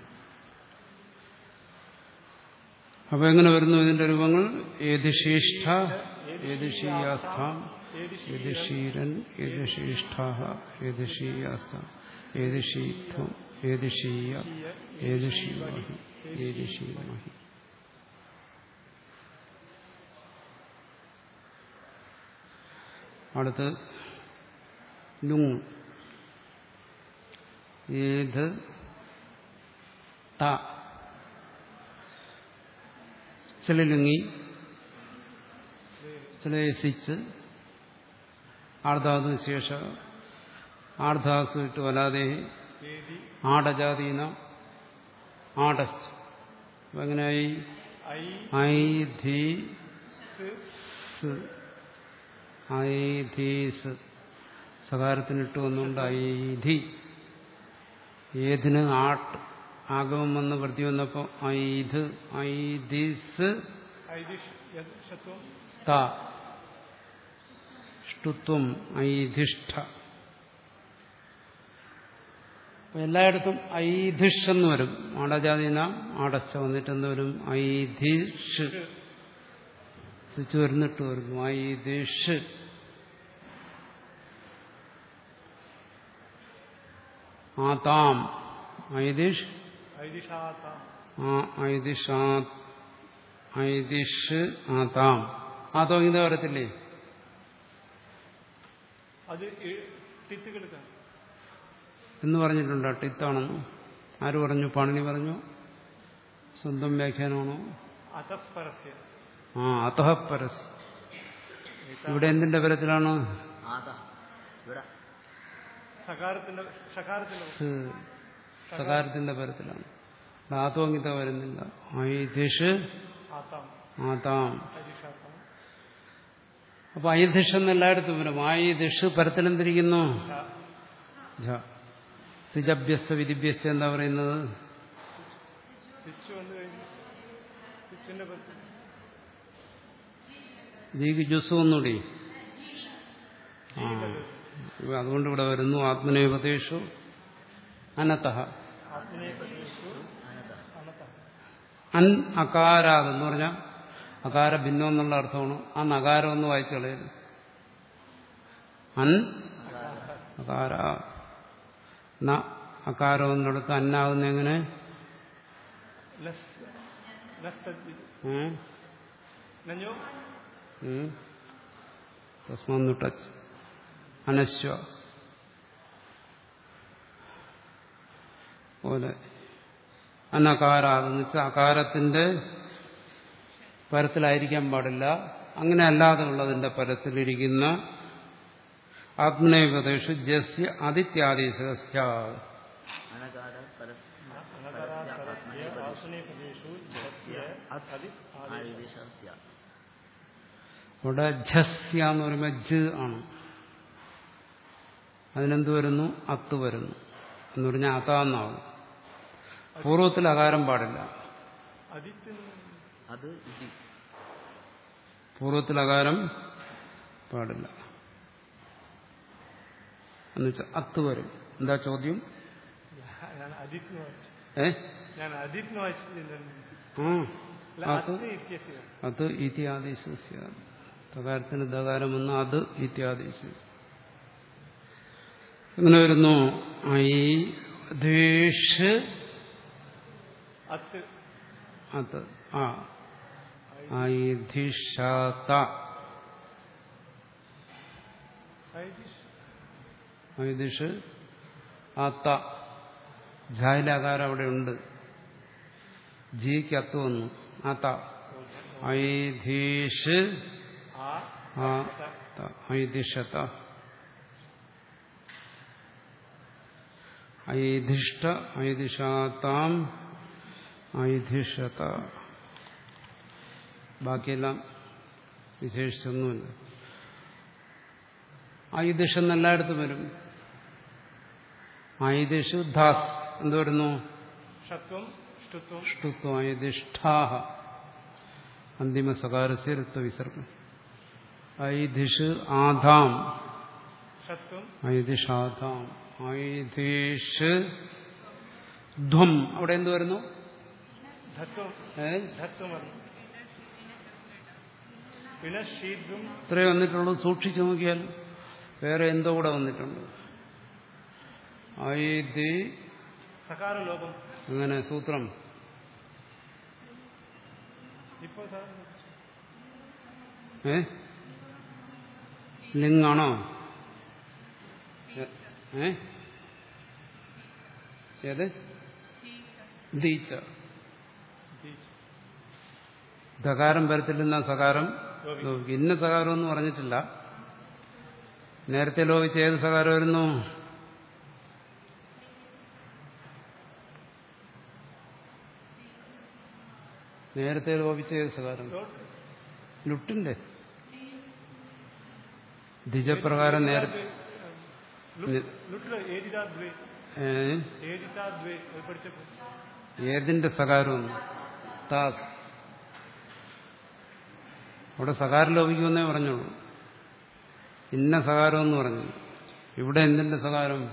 അപ്പൊ എങ്ങനെ വരുന്നു ഇതിന്റെ രൂപങ്ങൾ ഏതിശേഷ്ഠ ഏതിഷീയാസ്ഥാം ഏതിഷീരൻ ഏതിശേഷ്ഠ ഏതിഷീയാസ്ഥ ഏതിഷീത്വം ഏതിഷീയ ഏതിഷീമഹി ഏതിഷീമഹി അടുത്ത് ലുങ് ഏത് ത ചിലലുങ്ങി ചിലസിച്ച് ആർദ്ധാതു ശേഷ ആർദ്ധാസു ഇട്ട് വലാതെ ഏതി ആടജാതീന ആടസ് അപ്പൊ എങ്ങനെയായി ഐ ഐധി സ് ഐധീസ് സകാരത്തിനിട്ട് വന്നുകൊണ്ട് ഐധി ഏതിന് ആട്ട് ആഗമം വന്ന് വൃത്തി വന്നപ്പോൾ ഐധ് ഐധിസ് ഐതിഷ് യത് ശത്വം ത ഷ്ടുത്വം ഐധിഷ്ഠ അപ്പൊ എല്ലായിടത്തും ഐധിഷ് എന്ന് വരും ആടജാതിന ആടച്ച വന്നിട്ട് എന്ത് വരും ഐധിഷ് സ്വിച്ച് വരുന്നിട്ട് വരും ഐദിഷ് ആതാം ഐദിഷ് ഐതിഷാത്ത ആ ഐദിഷാ ഐദിഷ് ആതാം ആതോ ഇത് വരത്തില്ലേ അത് ടിത്ത് കിടക്കാൻ എന്ന് പറഞ്ഞിട്ടുണ്ട് ടിത്താണെന്ന് ആര് പറഞ്ഞു പാണിനി പറഞ്ഞു സ്വന്തം വ്യാഖ്യാനമാണോ അതപരസ്യ ആ അതഃ പരസ് ഇവിടെ എന്തിന്റെ പരത്തിലാണ് ആദാ ഇവിടെ സകാരത്തിന്റെ ഷകാരത്തിന്റെ സ് സകാരത്തിന്റെ പരത്തിലാണ് ധാത്വങ്ങിത വരുന്നില്ല ഐദിഷ് ആത്താം ആതാം ഐതിഷാത്താം അപ്പൊ ഐദിഷ് എന്ന് എല്ലായിടത്തും വരും ഐദിഷ് പരത്തിലെന്തിരിക്കുന്നു ഝ. സിജഭ്യസ്ത വിധിഭ്യസ്ത എന്താ പറയുന്നത് തിരിച്ചു വന്നു കഴിഞ്ഞു തിരിച്ചിന്റെ പറ്റി ദീക്ക് ജ്യൂസ് ഒന്നുകൂടി ആ അതുകൊണ്ട് ഇവിടെ വരുന്നു ആത്മനേപദേശു അനത്തഹ ആത്മനേപദേശു അനത്ത അൻ അകാരാത് എന്ന് പറഞ്ഞാൽ അകാര ഭിന്നം എന്നുള്ള അർത്ഥമാണ് ആ നകാരം ഒന്ന് വായിച്ചു കളയരുത് അൻ അകാര ന അകാരം എന്നിടത്ത് അന്നാകുന്ന എങ്ങനെ ലസ് ലസ് തദ്വിത് ഏ? നഞ്ഞോ ഉം. തസ്മാന്ന് ടച്ച് അനശ്വ പോലെ അനകാരാതെന്ന് വെച്ചാൽ അകാരത്തിന്റെ പരത്തിലായിരിക്കാൻ പാടില്ല അങ്ങനെ അല്ലാതെ ഉള്ളതിന്റെ പരത്തിലിരിക്കുന്ന ആത്മനേപദേശു ജസ്യ അതിത്യാദേശ അനകാര പരസ് ദാർശനികദേശു ജലസ്യ അത് അതി ആയുധേശസ്യ അവിടെ ഝസ്യ എന്ന് പറയുമ്പോൾ ജ് ആണ് അതിനെന്ത് വരുന്നു അത്ത് വരുന്നു എന്ന് പറഞ്ഞാൽ അതാന്നാവും പൂർവ്വത്തിൽ അകാരം പാടില്ല അതിത്തിന് അത് ഇതി പൂർവ്വത്തിൽ അകാരം പാടില്ല എന്നുവെച്ചാൽ അത്ത് വരും എന്താ ചോദ്യം ഞാൻ അതിത്തിന് വായിച്ചു ഏ ഞാൻ അതിത്തിന് വായിച്ചിട്ടില്ല ആ അല്ല, അത് അത് ഇത്യസ്യ അത് ഇത്യാദേശ പ്രകാരത്തിന് ദകാരം വന്ന അത് ഇത്യാദേശ എങ്ങനെ വരുന്നു ഐ ദേശ് അത്ത് അത് ആ ഐധിഷാത ഐതിഷ് ഐതിഷ് ആത്ത ഝായിലാകാരം അവിടെ ഉണ്ട് ജിക്ക് അത്ത് വന്നു ആത്ത ഐധീഷ് ആ ആത്ത ഐതിഷത ഐധിഷ്ട ഐതിഷാത്താം ഐധിഷത ബാക്കിയെല്ലാം വിശേഷിച്ചൊന്നുമില്ല ഐദിഷ് എന്നെല്ലായിടത്തും വരും ഐദിഷു ധാസ് എന്ത് വരുന്നു ഷത്വം ഷ്ടുത്വം ഷ്ടുത്വം ഐദിഷ്ഠാഹ അന്തിമ സകാരസ്യ ഋത്വവിസർഗം ഐദിഷ് ആധാം ഷത്വം ഐദിഷാധാം ഐദിഷ് ധ്വം അവിടെ എന്ത് വരുന്നു ധത്വം ഏ ധത്വം വന്നു പിന്നെ ശീഘ്രം ഇത്രേ വന്നിട്ടുള്ളൂ സൂക്ഷിച്ചു നോക്കിയാൽ വേറെ എന്തോ കൂടെ വന്നിട്ടുണ്ട് ഐദി സകാര ലോകം അങ്ങനെ സൂത്രം ഇപ്പൊ സാർ ഏ ലിംഗാണോ എ- ഏ ഏത് ദീച്ച ബീച്ച് ധകാരം വരത്തില്ലെന്ന സകാരം ലോപിക്കും. ലോപിക്കും. ഇന്ന സകാരം എന്ന് പറഞ്ഞിട്ടില്ല നേരത്തെ ലോപിച്ച ഏത് സകാരം വരുന്നു നേരത്തെ ലോപിച്ച ഏത് സകാരം ലോട്ട് ലുട്ടിന്റെ ദ്വിജപ്രകാരം നേരത്തെ ലുട്ടില് ഏതിതാ ദ്വേ ഏ, ഏതിതാ ദ്വേ അത് പഠിച്ചപ്പോ ഏതിന്റെ സകാരം താസ് അവിടെ സകാരം ലോപിക്കുമെന്നേ പറഞ്ഞോളൂ ഇന്ന സകാരം എന്ന് പറഞ്ഞു ഇവിടെ എന്തിന്റെ സകാരം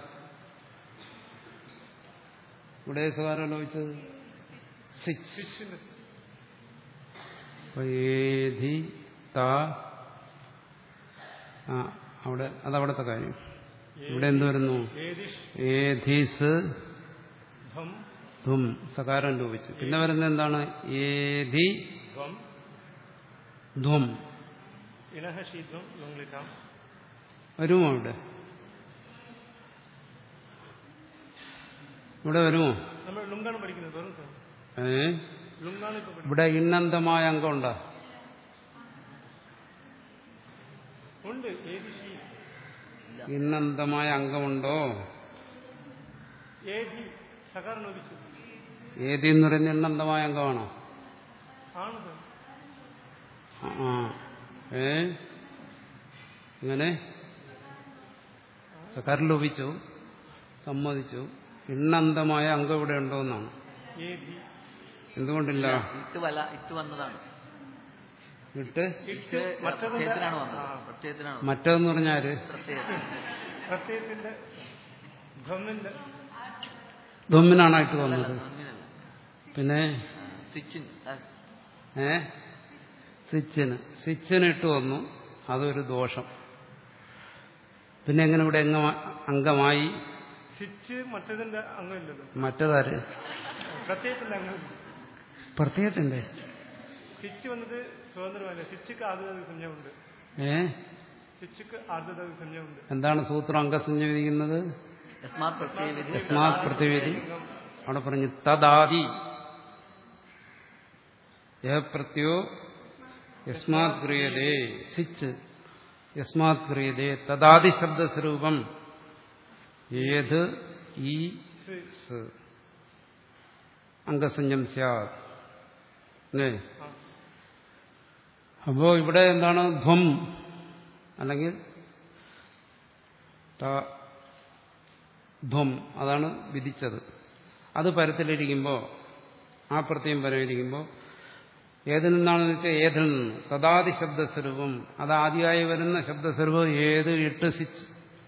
ഇവിടെ ഏത് സകാരം ലോപിച്ചത് സിച്ച് ശിഷ്യന് അപ്പൊ ഏധി താ ആ അവിടെ അതവിടുത്തെ കാര്യം ഇവിടെ എന്ത് വരുന്നു ഏതിഷ് ഏധീസ് ധ്വം ധും സകാരം ലോപിച്ചു പിന്നെ വരുന്നത് എന്താണ് ഏധി ധ്വം ധ്വം ഇനഹ ശീഘ്രം ലുങ്ലിക്കാം വരുമോ ഇവിടെ ഇവിടെ വരുമോ നമ്മൾ ലുങ്കാണ് പഠിക്കുന്നത് വെറും സാർ ഏ ലുങ്കാണ് ഇപ്പൊ പഠിക്കുന്നത് ഇവിടെ ഇന്നന്തമായ അംഗമുണ്ടോ ഉണ്ട് ഏതിഷി ഇന്നന്തമായ അംഗമുണ്ടോ ഏതി സകാരം ലോപിച്ചു ഏതി എന്ന് പറയുന്ന ഇന്നന്തമായ അംഗമാണോ ആണ് സാർ ആ, ആ ഏ ഇങ്ങനെ സക്കാരം ലോപിച്ചു സമ്മതിച്ചു ഇന്നന്തമായ അംഗം ഇവിടെ ഉണ്ടോ എന്നാണ് ഏതി എന്തുകൊണ്ടില്ല ഇട്ട് വല ഇട്ട് വന്നതാണ് ഇട്ട് ഇട്ട് മറ്റതിന്റെ- പ്രത്യയത്തിനാണ് വന്നത് ആ. പ്രത്യയത്തിനാണ് മറ്റേതെന്ന് പറഞ്ഞാല് പ്രത്യയത്തിന് പ്രത്യയത്തിന്റെ ധ്വമിന്റെ ധുമ്മിനാണ് ഇട്ട് അല്ല, വന്നത് അങ്ങനെയല്ല. പിന്നെ ആ, സ്വിച്ചിൻ ആ, ഏ സിച്ചിന് സിച്ചിന് ഇട്ട് വന്നു അതൊരു ദോഷം പിന്നെ എങ്ങനെ ഇവിടെ അംഗമാ- അംഗമായി സ്വിച്ച് മറ്റതിന്റെ അംഗമില്ലല്ലോ മറ്റേതാര് പ്രത്യയത്തിന്റെ അംഗമില്ല പ്രത്യേകത്തിന്റെ സ്വിച്ച് വന്നത് സ്വതന്ത്രമല്ല സ്വിച്ചിക്ക് ആർദ്രത സംജ്ഞമുണ്ട് ഏ സ്വിച്ചിക്ക് ആർദ്രത സംജ്ഞമുണ്ട് എന്താണ് സൂത്രം അംഗസഞ്ജീവിക്കുന്നത് യസ്മാത് പ്രത്യയവിധി യസ്മാത് പ്രതിവിധി അവിടെ പറഞ്ഞു തദാദി യഹ പ്രത്യോ യസ്മാത് ക്രിയതേ സിച്ച് യസ്മാത് ക്രിയതേ തദാദി ശബ്ദസ്വരൂപം ഏത് ഈ സ് അംഗസഞ്ജം സ്യാത് അല്ലേ ആ അപ്പോ ഇവിടെ എന്താണ് ധ്വം അല്ലെങ്കിൽ ത- ധ്വം അതാണ് വിധിച്ചത് അത് പരത്തിലിരിക്കുമ്പോൾ ആ പ്രത്യം പരമിരിക്കുമ്പോൾ ഏതിൽ നിന്നാണെന്ന് വെച്ചാൽ ഏതിൽ നിന്ന് തദാതി ശബ്ദസ്വരൂപം അത് ആദ്യമായി വരുന്ന ശബ്ദസ്വരൂപം ഏത് ഇട്ട് സിച്ച്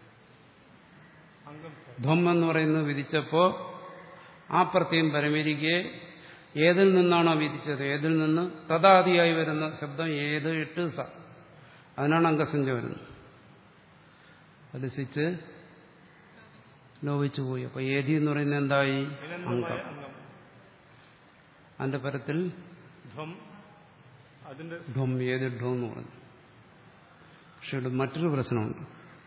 അംഗം സർ ധ്വം എന്ന് പറയുന്നത് വിധിച്ചപ്പോൾ ആ പ്രത്യം പരമിരിക്കെ ഏതിൽ നിന്നാണോ വിധിച്ചത് ഏതിൽ നിന്ന് തദാദിയായി വരുന്ന ശബ്ദം ഏത് ഇട്ട് സ അതിനാണ് അംഗസഞ്ജ വരുന്നത് ഫലിസിച്ച് ലോപിച്ചു പോയി അപ്പൊ ഏതി എന്ന് പറയുന്നത് എന്തായി ഇനന്തമായ അംഗം അംഗം അതിന്റെ പരത്തിൽ ധ്വം അതിന്റെ ധ്വം ഏത് ധ്വം എന്ന് പറഞ്ഞു പക്ഷെ ഇവിടെ മറ്റൊരു പ്രശ്നമുണ്ട്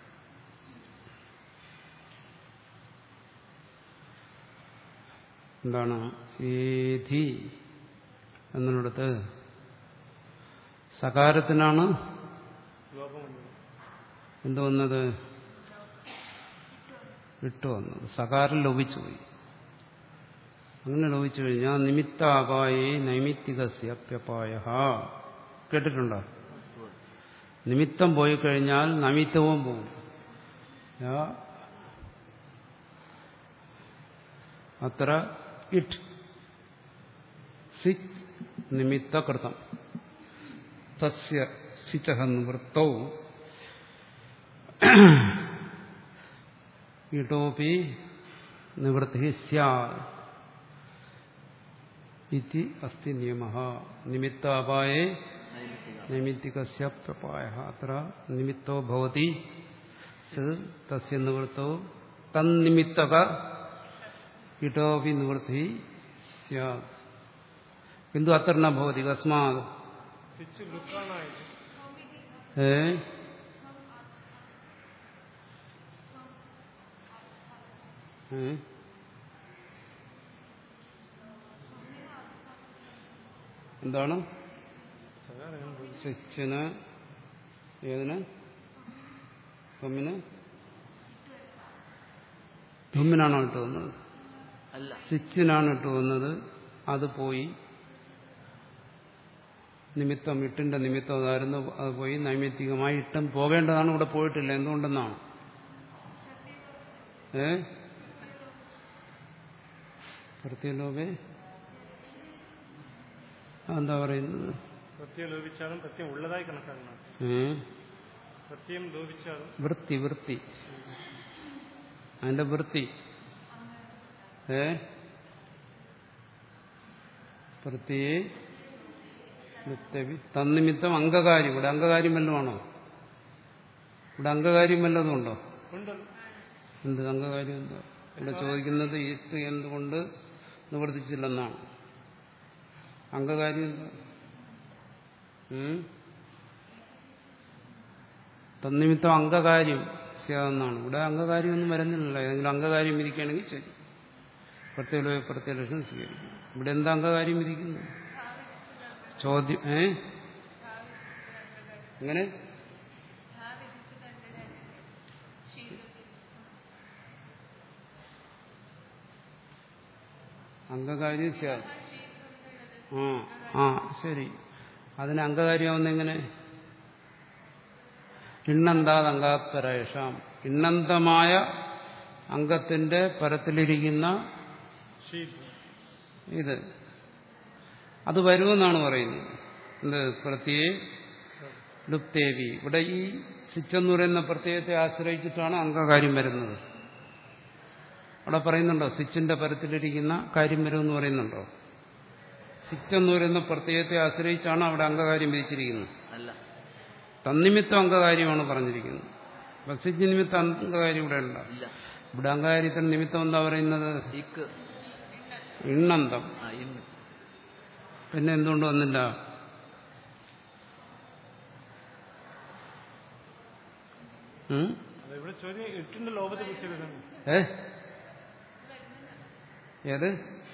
എന്താണ് ഏധി എന്നിടത്ത് സകാരത്തിനാണ് ലോപം വന്നത് എന്ത് വന്നത് ഇട്ട് വന്നത് സകാരം ലോപിച്ചു പോയി അങ്ങനെ ലോപിച്ചു കഴിഞ്ഞാൽ നിമിത്താപായേ നൈമിത്തികസ്യപ്യപായ കേട്ടിട്ടുണ്ടോ നിമിത്തം പോയി കഴിഞ്ഞാൽ നമിത്തവും പോകും യാ അത്ര ഇറ്റ് സിച്ച് നിമിത്തകൃതം തസ്യ സിചഹ നിവൃത്തൗ ഇട്ടോപി നിവൃത്തി സ്യാത് ഇതി അസ്തി നിയമ നിമിത്താപായേ നൈമിത്തിക നൈമിത്തികസ്യ പ്രപായ അത്ര നിമിത്തോ ഭവതി സ് തസ്യ നിവൃത്തോ തന്നിമിത്തക ഇട്ടോപി നിവൃത്തി സ്യാത് കിന്തു അത്ര ന ഭവതി കസ്മാത് സ്വിച്ച് ലുക്കാണായിട്ട് ഏ ഏ? എന്താണ് സാധാരണ ഞാൻ പോയി. സ്വിച്ചിന് ഏതിന് തൊമ്മിന് തൊമ്മിനാണോ ഇട്ട് വന്നത് അല്ല സ്വിച്ചിനാണ് ഇട്ട് വന്നത് അത് പോയി നിമിത്തം ഇട്ടിന്റെ നിമിത്തം അതായിരുന്നു അത് പോയി നൈമിത്തികമായി ഇട്ടും പോകേണ്ടതാണ് ഇവിടെ പോയിട്ടില്ല എന്തുകൊണ്ടെന്നാണ് ഏ പ്രത്യേലോപേ എന്താ പറയുന്നത് പ്രത്യം ലോപിച്ചാലും പ്രത്യം ഉള്ളതായി കണക്കാക്കണം ഏ പ്രത്യം ലോപിച്ചാലും വൃത്തി വൃത്തി അതിന്റെ വൃത്തി ഏ വൃത്തിയെ തന്നിമിത്തം അംഗകാര്യം ഇവിടെ അംഗകാര്യം വല്ലതും ആണോ ഇവിടെ അംഗകാര്യം വല്ലതും ഉണ്ടോ ഉണ്ട് എന്ത് അംഗകാര്യം എന്താ ഇവിടെ ചോദിക്കുന്നത് ഇട്ട് എന്തുകൊണ്ട് നിവർത്തിച്ചില്ലെന്നാണ് അംഗകാര്യം എന്താ ഉം? തന്നിമിത്തം അംഗകാര്യം സ്യാതെന്നാണ് ഇവിടെ അംഗകാര്യമൊന്നും വരുന്നില്ലല്ലോ ഏതെങ്കിലും അംഗകാര്യം ഇരിക്കുകയാണെങ്കിൽ ശരി പ്രത്യേക പ്രത്യേക ലക്ഷണം സ്വീകരിക്കും ഇവിടെ എന്താ അംഗകാര്യം ഇരിക്കുന്നു ചോദ്യം ഏ എങ്ങനെ അംഗകാര്യം സ്യാദ് ആ ആ ശരി അതിന് അംഗകാര്യമാവുന്ന എങ്ങനെ ഇണ്ണന്താത് അംഗാത്തരേഷാം ഇണ്ണന്തമായ അംഗത്തിന്റെ പരത്തിലിരിക്കുന്ന ഷീറ്റ് ഇത് അത് വരുമെന്നാണ് പറയുന്നത് എന്ത് പ്രത്യേ ലുപ്തേവി ഇവിടെ ഈ സിച്ചെന്ന് പറയുന്ന പ്രത്യയത്തെ ആശ്രയിച്ചിട്ടാണ് അംഗകാര്യം വരുന്നത് അവിടെ പറയുന്നുണ്ടോ സിച്ചിന്റെ പരത്തിലിരിക്കുന്ന കാര്യം വരുമെന്ന് പറയുന്നുണ്ടോ സിച്ചെന്ന് പറയുന്ന പ്രത്യയത്തെ ആശ്രയിച്ചാണ് അവിടെ അംഗകാര്യം വിധിച്ചിരിക്കുന്നത് അല്ല തന്നിമിത്തം അംഗകാര്യമാണ് പറഞ്ഞിരിക്കുന്നത് അപ്പൊ സിച്ച് നിമിത്തം അംഗകാര്യം ഇവിടെ ഉണ്ടോ ഇല്ല ഇവിടെ അംഗകാര്യത്തിന് നിമിത്തം എന്താ പറയുന്നത് ഇക്ക് ഇണ്ണന്തം ആ ഇന്ന് പിന്നെ എന്തുകൊണ്ട് വന്നില്ല ഉം? അത് ഇവിടെ ചോദ്യം ഇട്ടിന്റെ ലോപത്തെ കുറിച്ച് വരുന്നത് ഏ ഏത്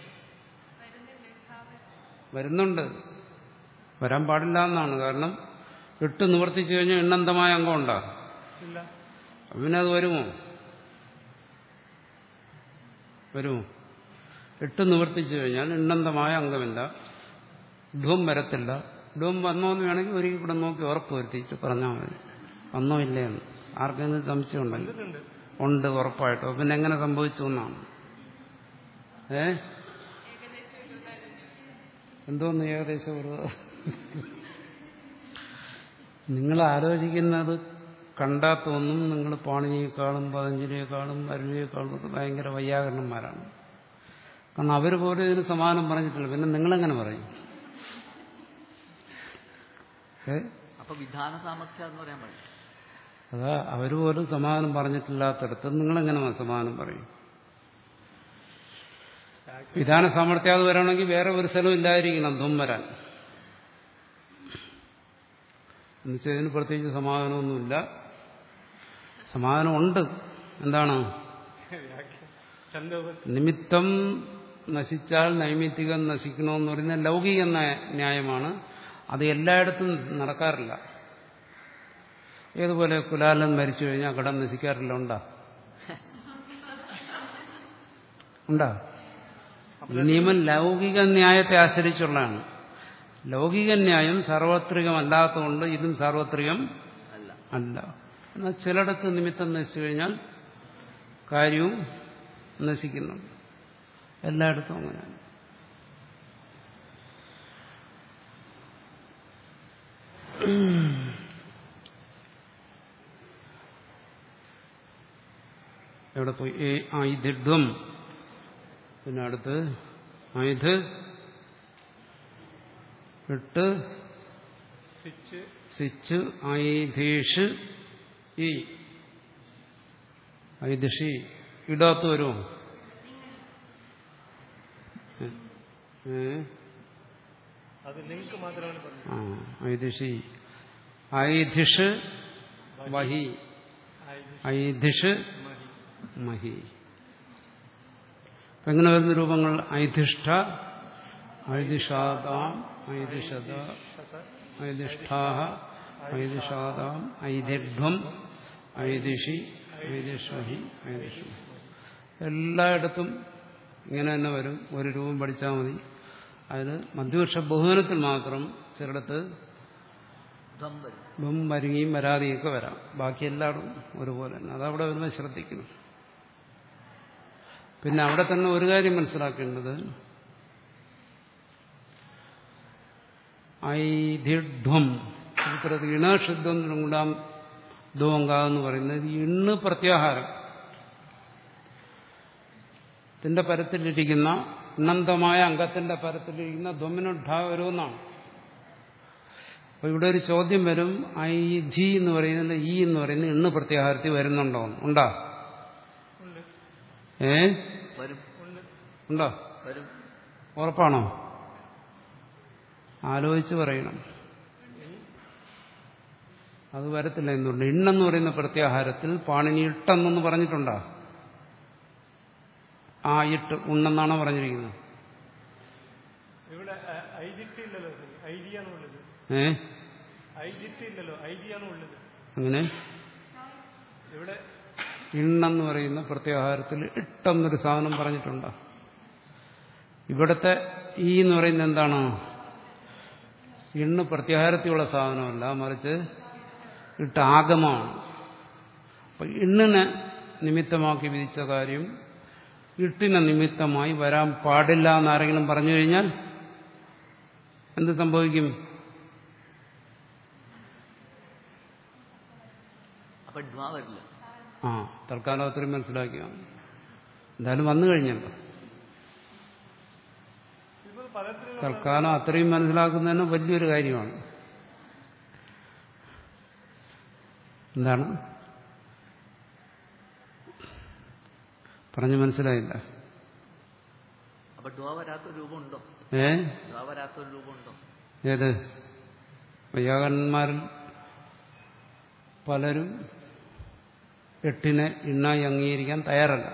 വരുന്നുണ്ട് വരാൻ പാടില്ല എന്നാണ് കാരണം ഇട്ട് നിവർത്തിച്ചു കഴിഞ്ഞാൽ എണ്ണന്തമായ അംഗം ഉണ്ടാ ഇല്ല പിന്നെ അത് വരുമോ വരുമോ എട്ട് നിവർത്തിച്ചു കഴിഞ്ഞാൽ ഇണ്ണന്തമായ അംഗമില്ല ഢും വരത്തില്ല ഢും വന്നോ എന്ന് വേണമെങ്കിൽ ഒരിക്കൽ കൂടെ നോക്കി ഉറപ്പ് വരുത്തിയിട്ട് പറഞ്ഞാൽ മതി വന്നോ ഇല്ലേ എന്ന് ആർക്കെങ്കിലും സംശയം ഉണ്ടെങ്കിൽ ഉണ്ട് ഉണ്ട് ഉറപ്പായിട്ടോ പിന്നെ എങ്ങനെ സംഭവിച്ചു എന്നാണ് ഏ എന്തോന്ന് ഏകദേശം ഒരു നിങ്ങൾ ആലോചിക്കുന്നത് കണ്ടാൽ തോന്നും നിങ്ങൾ പാണിനിയെക്കാളും പതഞ്ജലിയെക്കാളും അരുവിയെക്കാളും ഒക്കെ ഭയങ്കര വൈയാകരണന്മാരാണ് കാരണം അവർ പോലും ഇതിന് സമാനം പറഞ്ഞിട്ടില്ല പിന്നെ നിങ്ങളെങ്ങനെ പറയും ഏ അപ്പൊ വിധാന സാമർഥ്യം എന്ന് പറയാൻ പാടില്ല അതാ അവർ പോലും സമാധാനം പറഞ്ഞിട്ടില്ലാത്തടത്ത് നിങ്ങളെങ്ങനെ സമാധാനം പറയും വിധാന സാമർഥ്യാത് വരണമെങ്കിൽ വേറെ ഒരു സ്ഥലവും ഇല്ലാതിരിക്കണം ധും വരാൻ എന്നുവെച്ചാൽ ഇതിന് പ്രത്യേകിച്ച് സമാധാനമൊന്നുമില്ല സമാധാനമുണ്ട് എന്താണ് ചന്ദ്രവ നിമിത്തം നശിച്ചാൽ നൈമിത്തികം നശിക്കണമെന്ന് പറയുന്ന ലൗകിക ന്യായ- ന്യായമാണ് അത് എല്ലായിടത്തും നടക്കാറില്ല ഏതുപോലെ കുലാലൻ മരിച്ചു കഴിഞ്ഞാൽ കടം നശിക്കാറില്ല ഉണ്ടാ ഉണ്ടാ ഈ നിയമം ലൗകിക ന്യായത്തെ ആശ്രയിച്ചുള്ളതാണ് ലൗകിക ന്യായം സാർവത്രികമല്ലാത്തതുകൊണ്ട് ഇതും സാർവത്രികം അല്ല അല്ല എന്നാൽ ചിലയിടത്ത് നിമിത്തം നശിച്ചു കഴിഞ്ഞാൽ കാര്യവും നശിക്കുന്നുണ്ട് എല്ലായിടത്തും അങ്ങനെയാണ് എവിടെ പോയി ഏ ആയുധിഡ്വം പിന്നെ അടുത്ത് ആയുധ് എട്ട് സ്വിച്ച് സിച്ച് ഐധീഷ് ഈ ഐദിഷി ഇടാത്ത വരുമോ ഏ അത് ലിങ്ക് മാത്രമാണ് പറഞ്ഞത് ആ ഐദിഷി ഐധിഷ് വഹി ഐധിഷ് മഹി മഹി അപ്പൊ എങ്ങനെ വരുന്ന രൂപങ്ങൾ ഐധിഷ്ഠ ഐതിഷാതാം ഐതിഷത ഐതിഷ്ഠാഹ ഐതിഷാതാം ഐതിഡ്വം ഐതിഷി ഐതിഷ്വഹി ഐതിഷു എല്ലായിടത്തും ഇങ്ങനെ തന്നെ വരും ഒരു രൂപം പഠിച്ചാൽ മതി അതിന് മധ്യപക്ഷ ബഹുവനത്തിൽ മാത്രം ചിലയിടത്ത് ധ്വം വരും ബം വരികയും വരാതെയൊക്കെ വരാം ബാക്കി എല്ലായിടും ഒരുപോലെ തന്നെ അതവിടെ വരുമ്പോൾ ശ്രദ്ധിക്കണം പിന്നെ അവിടെ തന്നെ ഒരു കാര്യം മനസ്സിലാക്കേണ്ടത് ഐധിഡ്വം സൂത്രത്തിൽ ഇണശുദ്ധം രണ്ടാം ദ്വങ്കാന്ന് പറയുന്നത് ഈ ഇണ്ണ് പ്രത്യാഹാരം ത്തിന്റെ പരത്തിലിരിക്കുന്ന ഇണന്തമായ അംഗത്തിന്റെ പരത്തിലിരിക്കുന്ന ധ്വമിനുഢ വരുമെന്നാണ് അപ്പൊ ഇവിടെ ഒരു ചോദ്യം വരും ഐ ധി എന്ന് പറയുന്നത് ഈ എന്ന് പറയുന്നത് ഇണ്ണ് പ്രത്യാഹാരത്തിൽ വരുന്നുണ്ടോ എന്ന്. ഉണ്ടോ ഉണ്ട് ഏ വരും ഉണ്ട് ഉണ്ടോ വരും ഉറപ്പാണോ ആലോചിച്ച് പറയണം അത് വരത്തില്ല എന്തുകൊണ്ട് ഇണ്ണെന്ന് പറയുന്ന പ്രത്യാഹാരത്തിൽ പാണിനി ഇട്ടെന്നൊന്ന് പറഞ്ഞിട്ടുണ്ടോ ആ ഇട്ട് ഉണ്ണെന്നാണോ പറഞ്ഞിരിക്കുന്നത് ഇവിടെ ഐജിറ്റ് ഇല്ലല്ലോ ഐഡിയ എന്നുള്ളത് ഏ ഐജിറ്റ് ഇല്ലല്ലോ ഐഡിയ എന്നുള്ളത് അങ്ങനെ ഇവിടെ ഇണ്ണെന്ന് പറയുന്ന പ്രത്യാഹാരത്തിൽ ഇട്ടെന്നൊരു സാധനം പറഞ്ഞിട്ടുണ്ടോ ഇവിടുത്തെ ഈ എന്ന് പറയുന്നത് എന്താണ് ഇണ്ണ് പ്രത്യാഹാരത്തിലുള്ള സാധനമല്ല മറിച്ച് ഇട്ട് ആഗമമാണ് അപ്പൊ ഇണ്ണിനെ നിമിത്തമാക്കി വിധിച്ച കാര്യം ഇട്ടിനെ നിമിത്തമായി വരാൻ പാടില്ല എന്നാരെങ്കിലും പറഞ്ഞു കഴിഞ്ഞാൽ എന്ത് സംഭവിക്കും അപ്പൊ ധ്വാ വരില്ല ആ തൽക്കാലം അത്രയും മനസ്സിലാക്കിയ എന്തായാലും വന്നു കഴിഞ്ഞല്ലോ ഇപ്പോൾ പലത്തിലുള്ള തൽക്കാലം അത്രയും മനസ്സിലാക്കുന്നതന്നെ വലിയൊരു കാര്യമാണ് എന്താണ് പറഞ്ഞു മനസ്സിലായില്ല അപ്പൊ ധ്വാ വരാത്തൊരു രൂപമുണ്ടോ ഏ ധ്വാ വരാത്തൊരു രൂപമുണ്ടോ ഏത് വൈയാകന്മാരിൽ പലരും എട്ടിനെ ഇണ്ണായി അംഗീകരിക്കാൻ തയ്യാറല്ല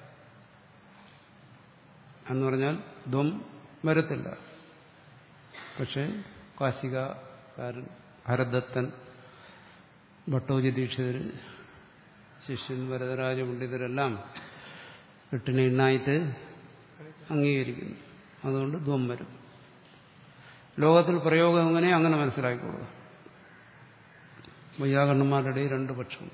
എന്ന് പറഞ്ഞാൽ ധ്വം വരത്തില്ല പക്ഷേ കാശികാരൻ ഭരദത്തൻ ഭട്ടോജി ദീക്ഷിതർ ശിഷ്യൻ വരദരാജ പണ്ഡിതരെല്ലാം എട്ടിനെ ഇണ്ണായിട്ട് അംഗീകരിക്കുന്നു അതുകൊണ്ട് ധ്വം വരും ലോകത്തിൽ പ്രയോഗം എങ്ങനെ അങ്ങനെ മനസ്സിലാക്കിക്കൊള്ളുക വൈയാകരണന്മാരുടെ ഇടയിൽ രണ്ട് പക്ഷമുണ്ട്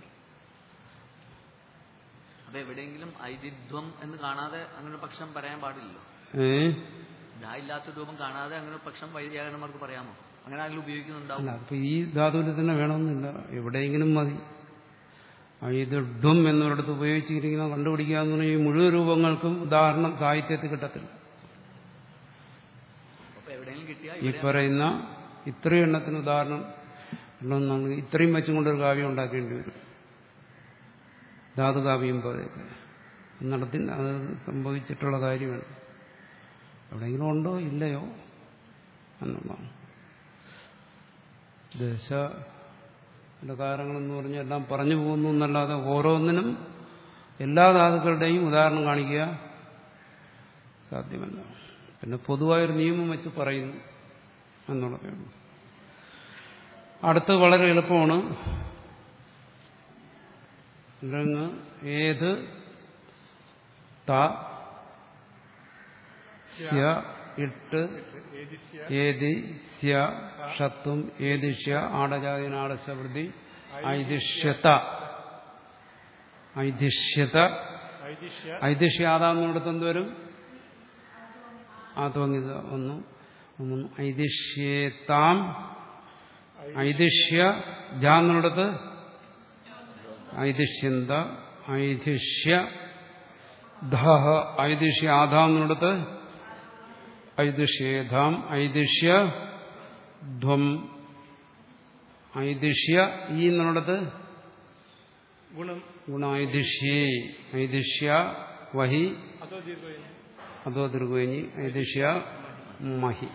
അപ്പൊ എവിടെയെങ്കിലും ഐതിധ്വം എന്ന് കാണാതെ അങ്ങനെ ഒരു പക്ഷം പറയാൻ പാടില്ലല്ലോ ഏ ധാ ഇല്ലാത്ത രൂപം കാണാതെ അങ്ങനെ ഒരു പക്ഷം വൈദ്യാകരണന്മാർക്ക് പറയാമോ അങ്ങനെ ആരെങ്കിലും ഉപയോഗിക്കുന്നുണ്ടാവും അല്ല അപ്പൊ ഈ ധാതുവിൽ തന്നെ വേണമെന്നില്ല എവിടെയെങ്കിലും മതി ആ ഇത് ഡും എന്നൊരിടത്ത് ഉപയോഗിച്ചിരിക്കുന്ന കണ്ടുപിടിക്കുക എന്ന് പറഞ്ഞാൽ ഈ മുഴുവൻ രൂപങ്ങൾക്കും ഉദാഹരണം സാഹിത്യത്തിൽ കിട്ടത്തില്ല അപ്പൊ എവിടെയെങ്കിലും കിട്ടിയാൽ ഈ പറയുന്ന ഇത്രയും എണ്ണത്തിന് ഉദാഹരണം ഉണ്ടെന്നാണ് ഇത്രയും വെച്ചും കൊണ്ടൊരു കാവ്യം ഉണ്ടാക്കേണ്ടി വരും ധാതുകാവ്യം പോലെയൊക്കെ നടത്തി അത് സംഭവിച്ചിട്ടുള്ള കാര്യമാണ് എവിടെയെങ്കിലും ഉണ്ടോ ഇല്ലയോ എന്നുള്ളതാണ് ദശ കാരണങ്ങളെന്ന് പറഞ്ഞാൽ എല്ലാം പറഞ്ഞു പോകുന്നു എന്നല്ലാതെ ഓരോന്നിനും എല്ലാ ധാതുക്കളുടെയും ഉദാഹരണം കാണിക്കുക സാധ്യമല്ല പിന്നെ പൊതുവായൊരു നിയമം വെച്ച് പറയുന്നു എന്നുള്ളതേ ഉള്ളൂ അടുത്ത് വളരെ എളുപ്പമാണ് ലങ് ഏത് ത സ്യ ഇട്ട് ഏതി സ്യ ഷത്തും ഏതിഷ്യ ആടജാതിനാടശവൃതി ഐതിഷ്യത ഐതിഷ്യത ഐതിഷ്യ ഐതിഷ്യ ആദാന്നിടത്ത് എന്തുവരും ആത്മഗീത ഒന്ന് ഒന്ന് ഐതിഷ്യേതാം ഐതിഷ്യ ജാന്നിടത്ത് ഐതിഷ്യന്ത ഐതിഷ്യ ധഹ ഐതിഷ്യ ആധാന്നിടത്ത് ഐതിഷ്യേധാം ഐതിഷ്യ ധ്വം ഐതിഷ്യ ഈ എന്നിടത്ത് ഗുണം ഗുണൈതിഷ്യേ ഐതിഷ്യ വഹി അതോ ദീർഘം അതോ ദീർഘനി ഐതിഷ്യ മഹി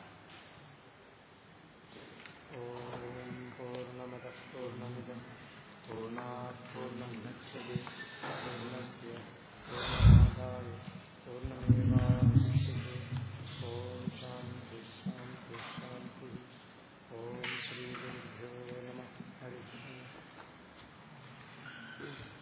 ഓം പൂർണ്ണമത പൂർണ്ണമിതം പൂർണ്ണാത് പൂർണ്ണമുദച്ഛതി പൂർണ്ണസ്യ പൂർണ്ണമാദായ പൂർണ്ണമേവാവശിഷ്യത്തെ ഓം ശാന്തി ശാന്തി ശാന്തി ഓം ശ്രീ ഗുരുഭ്യോ നമ ഹരി ഓം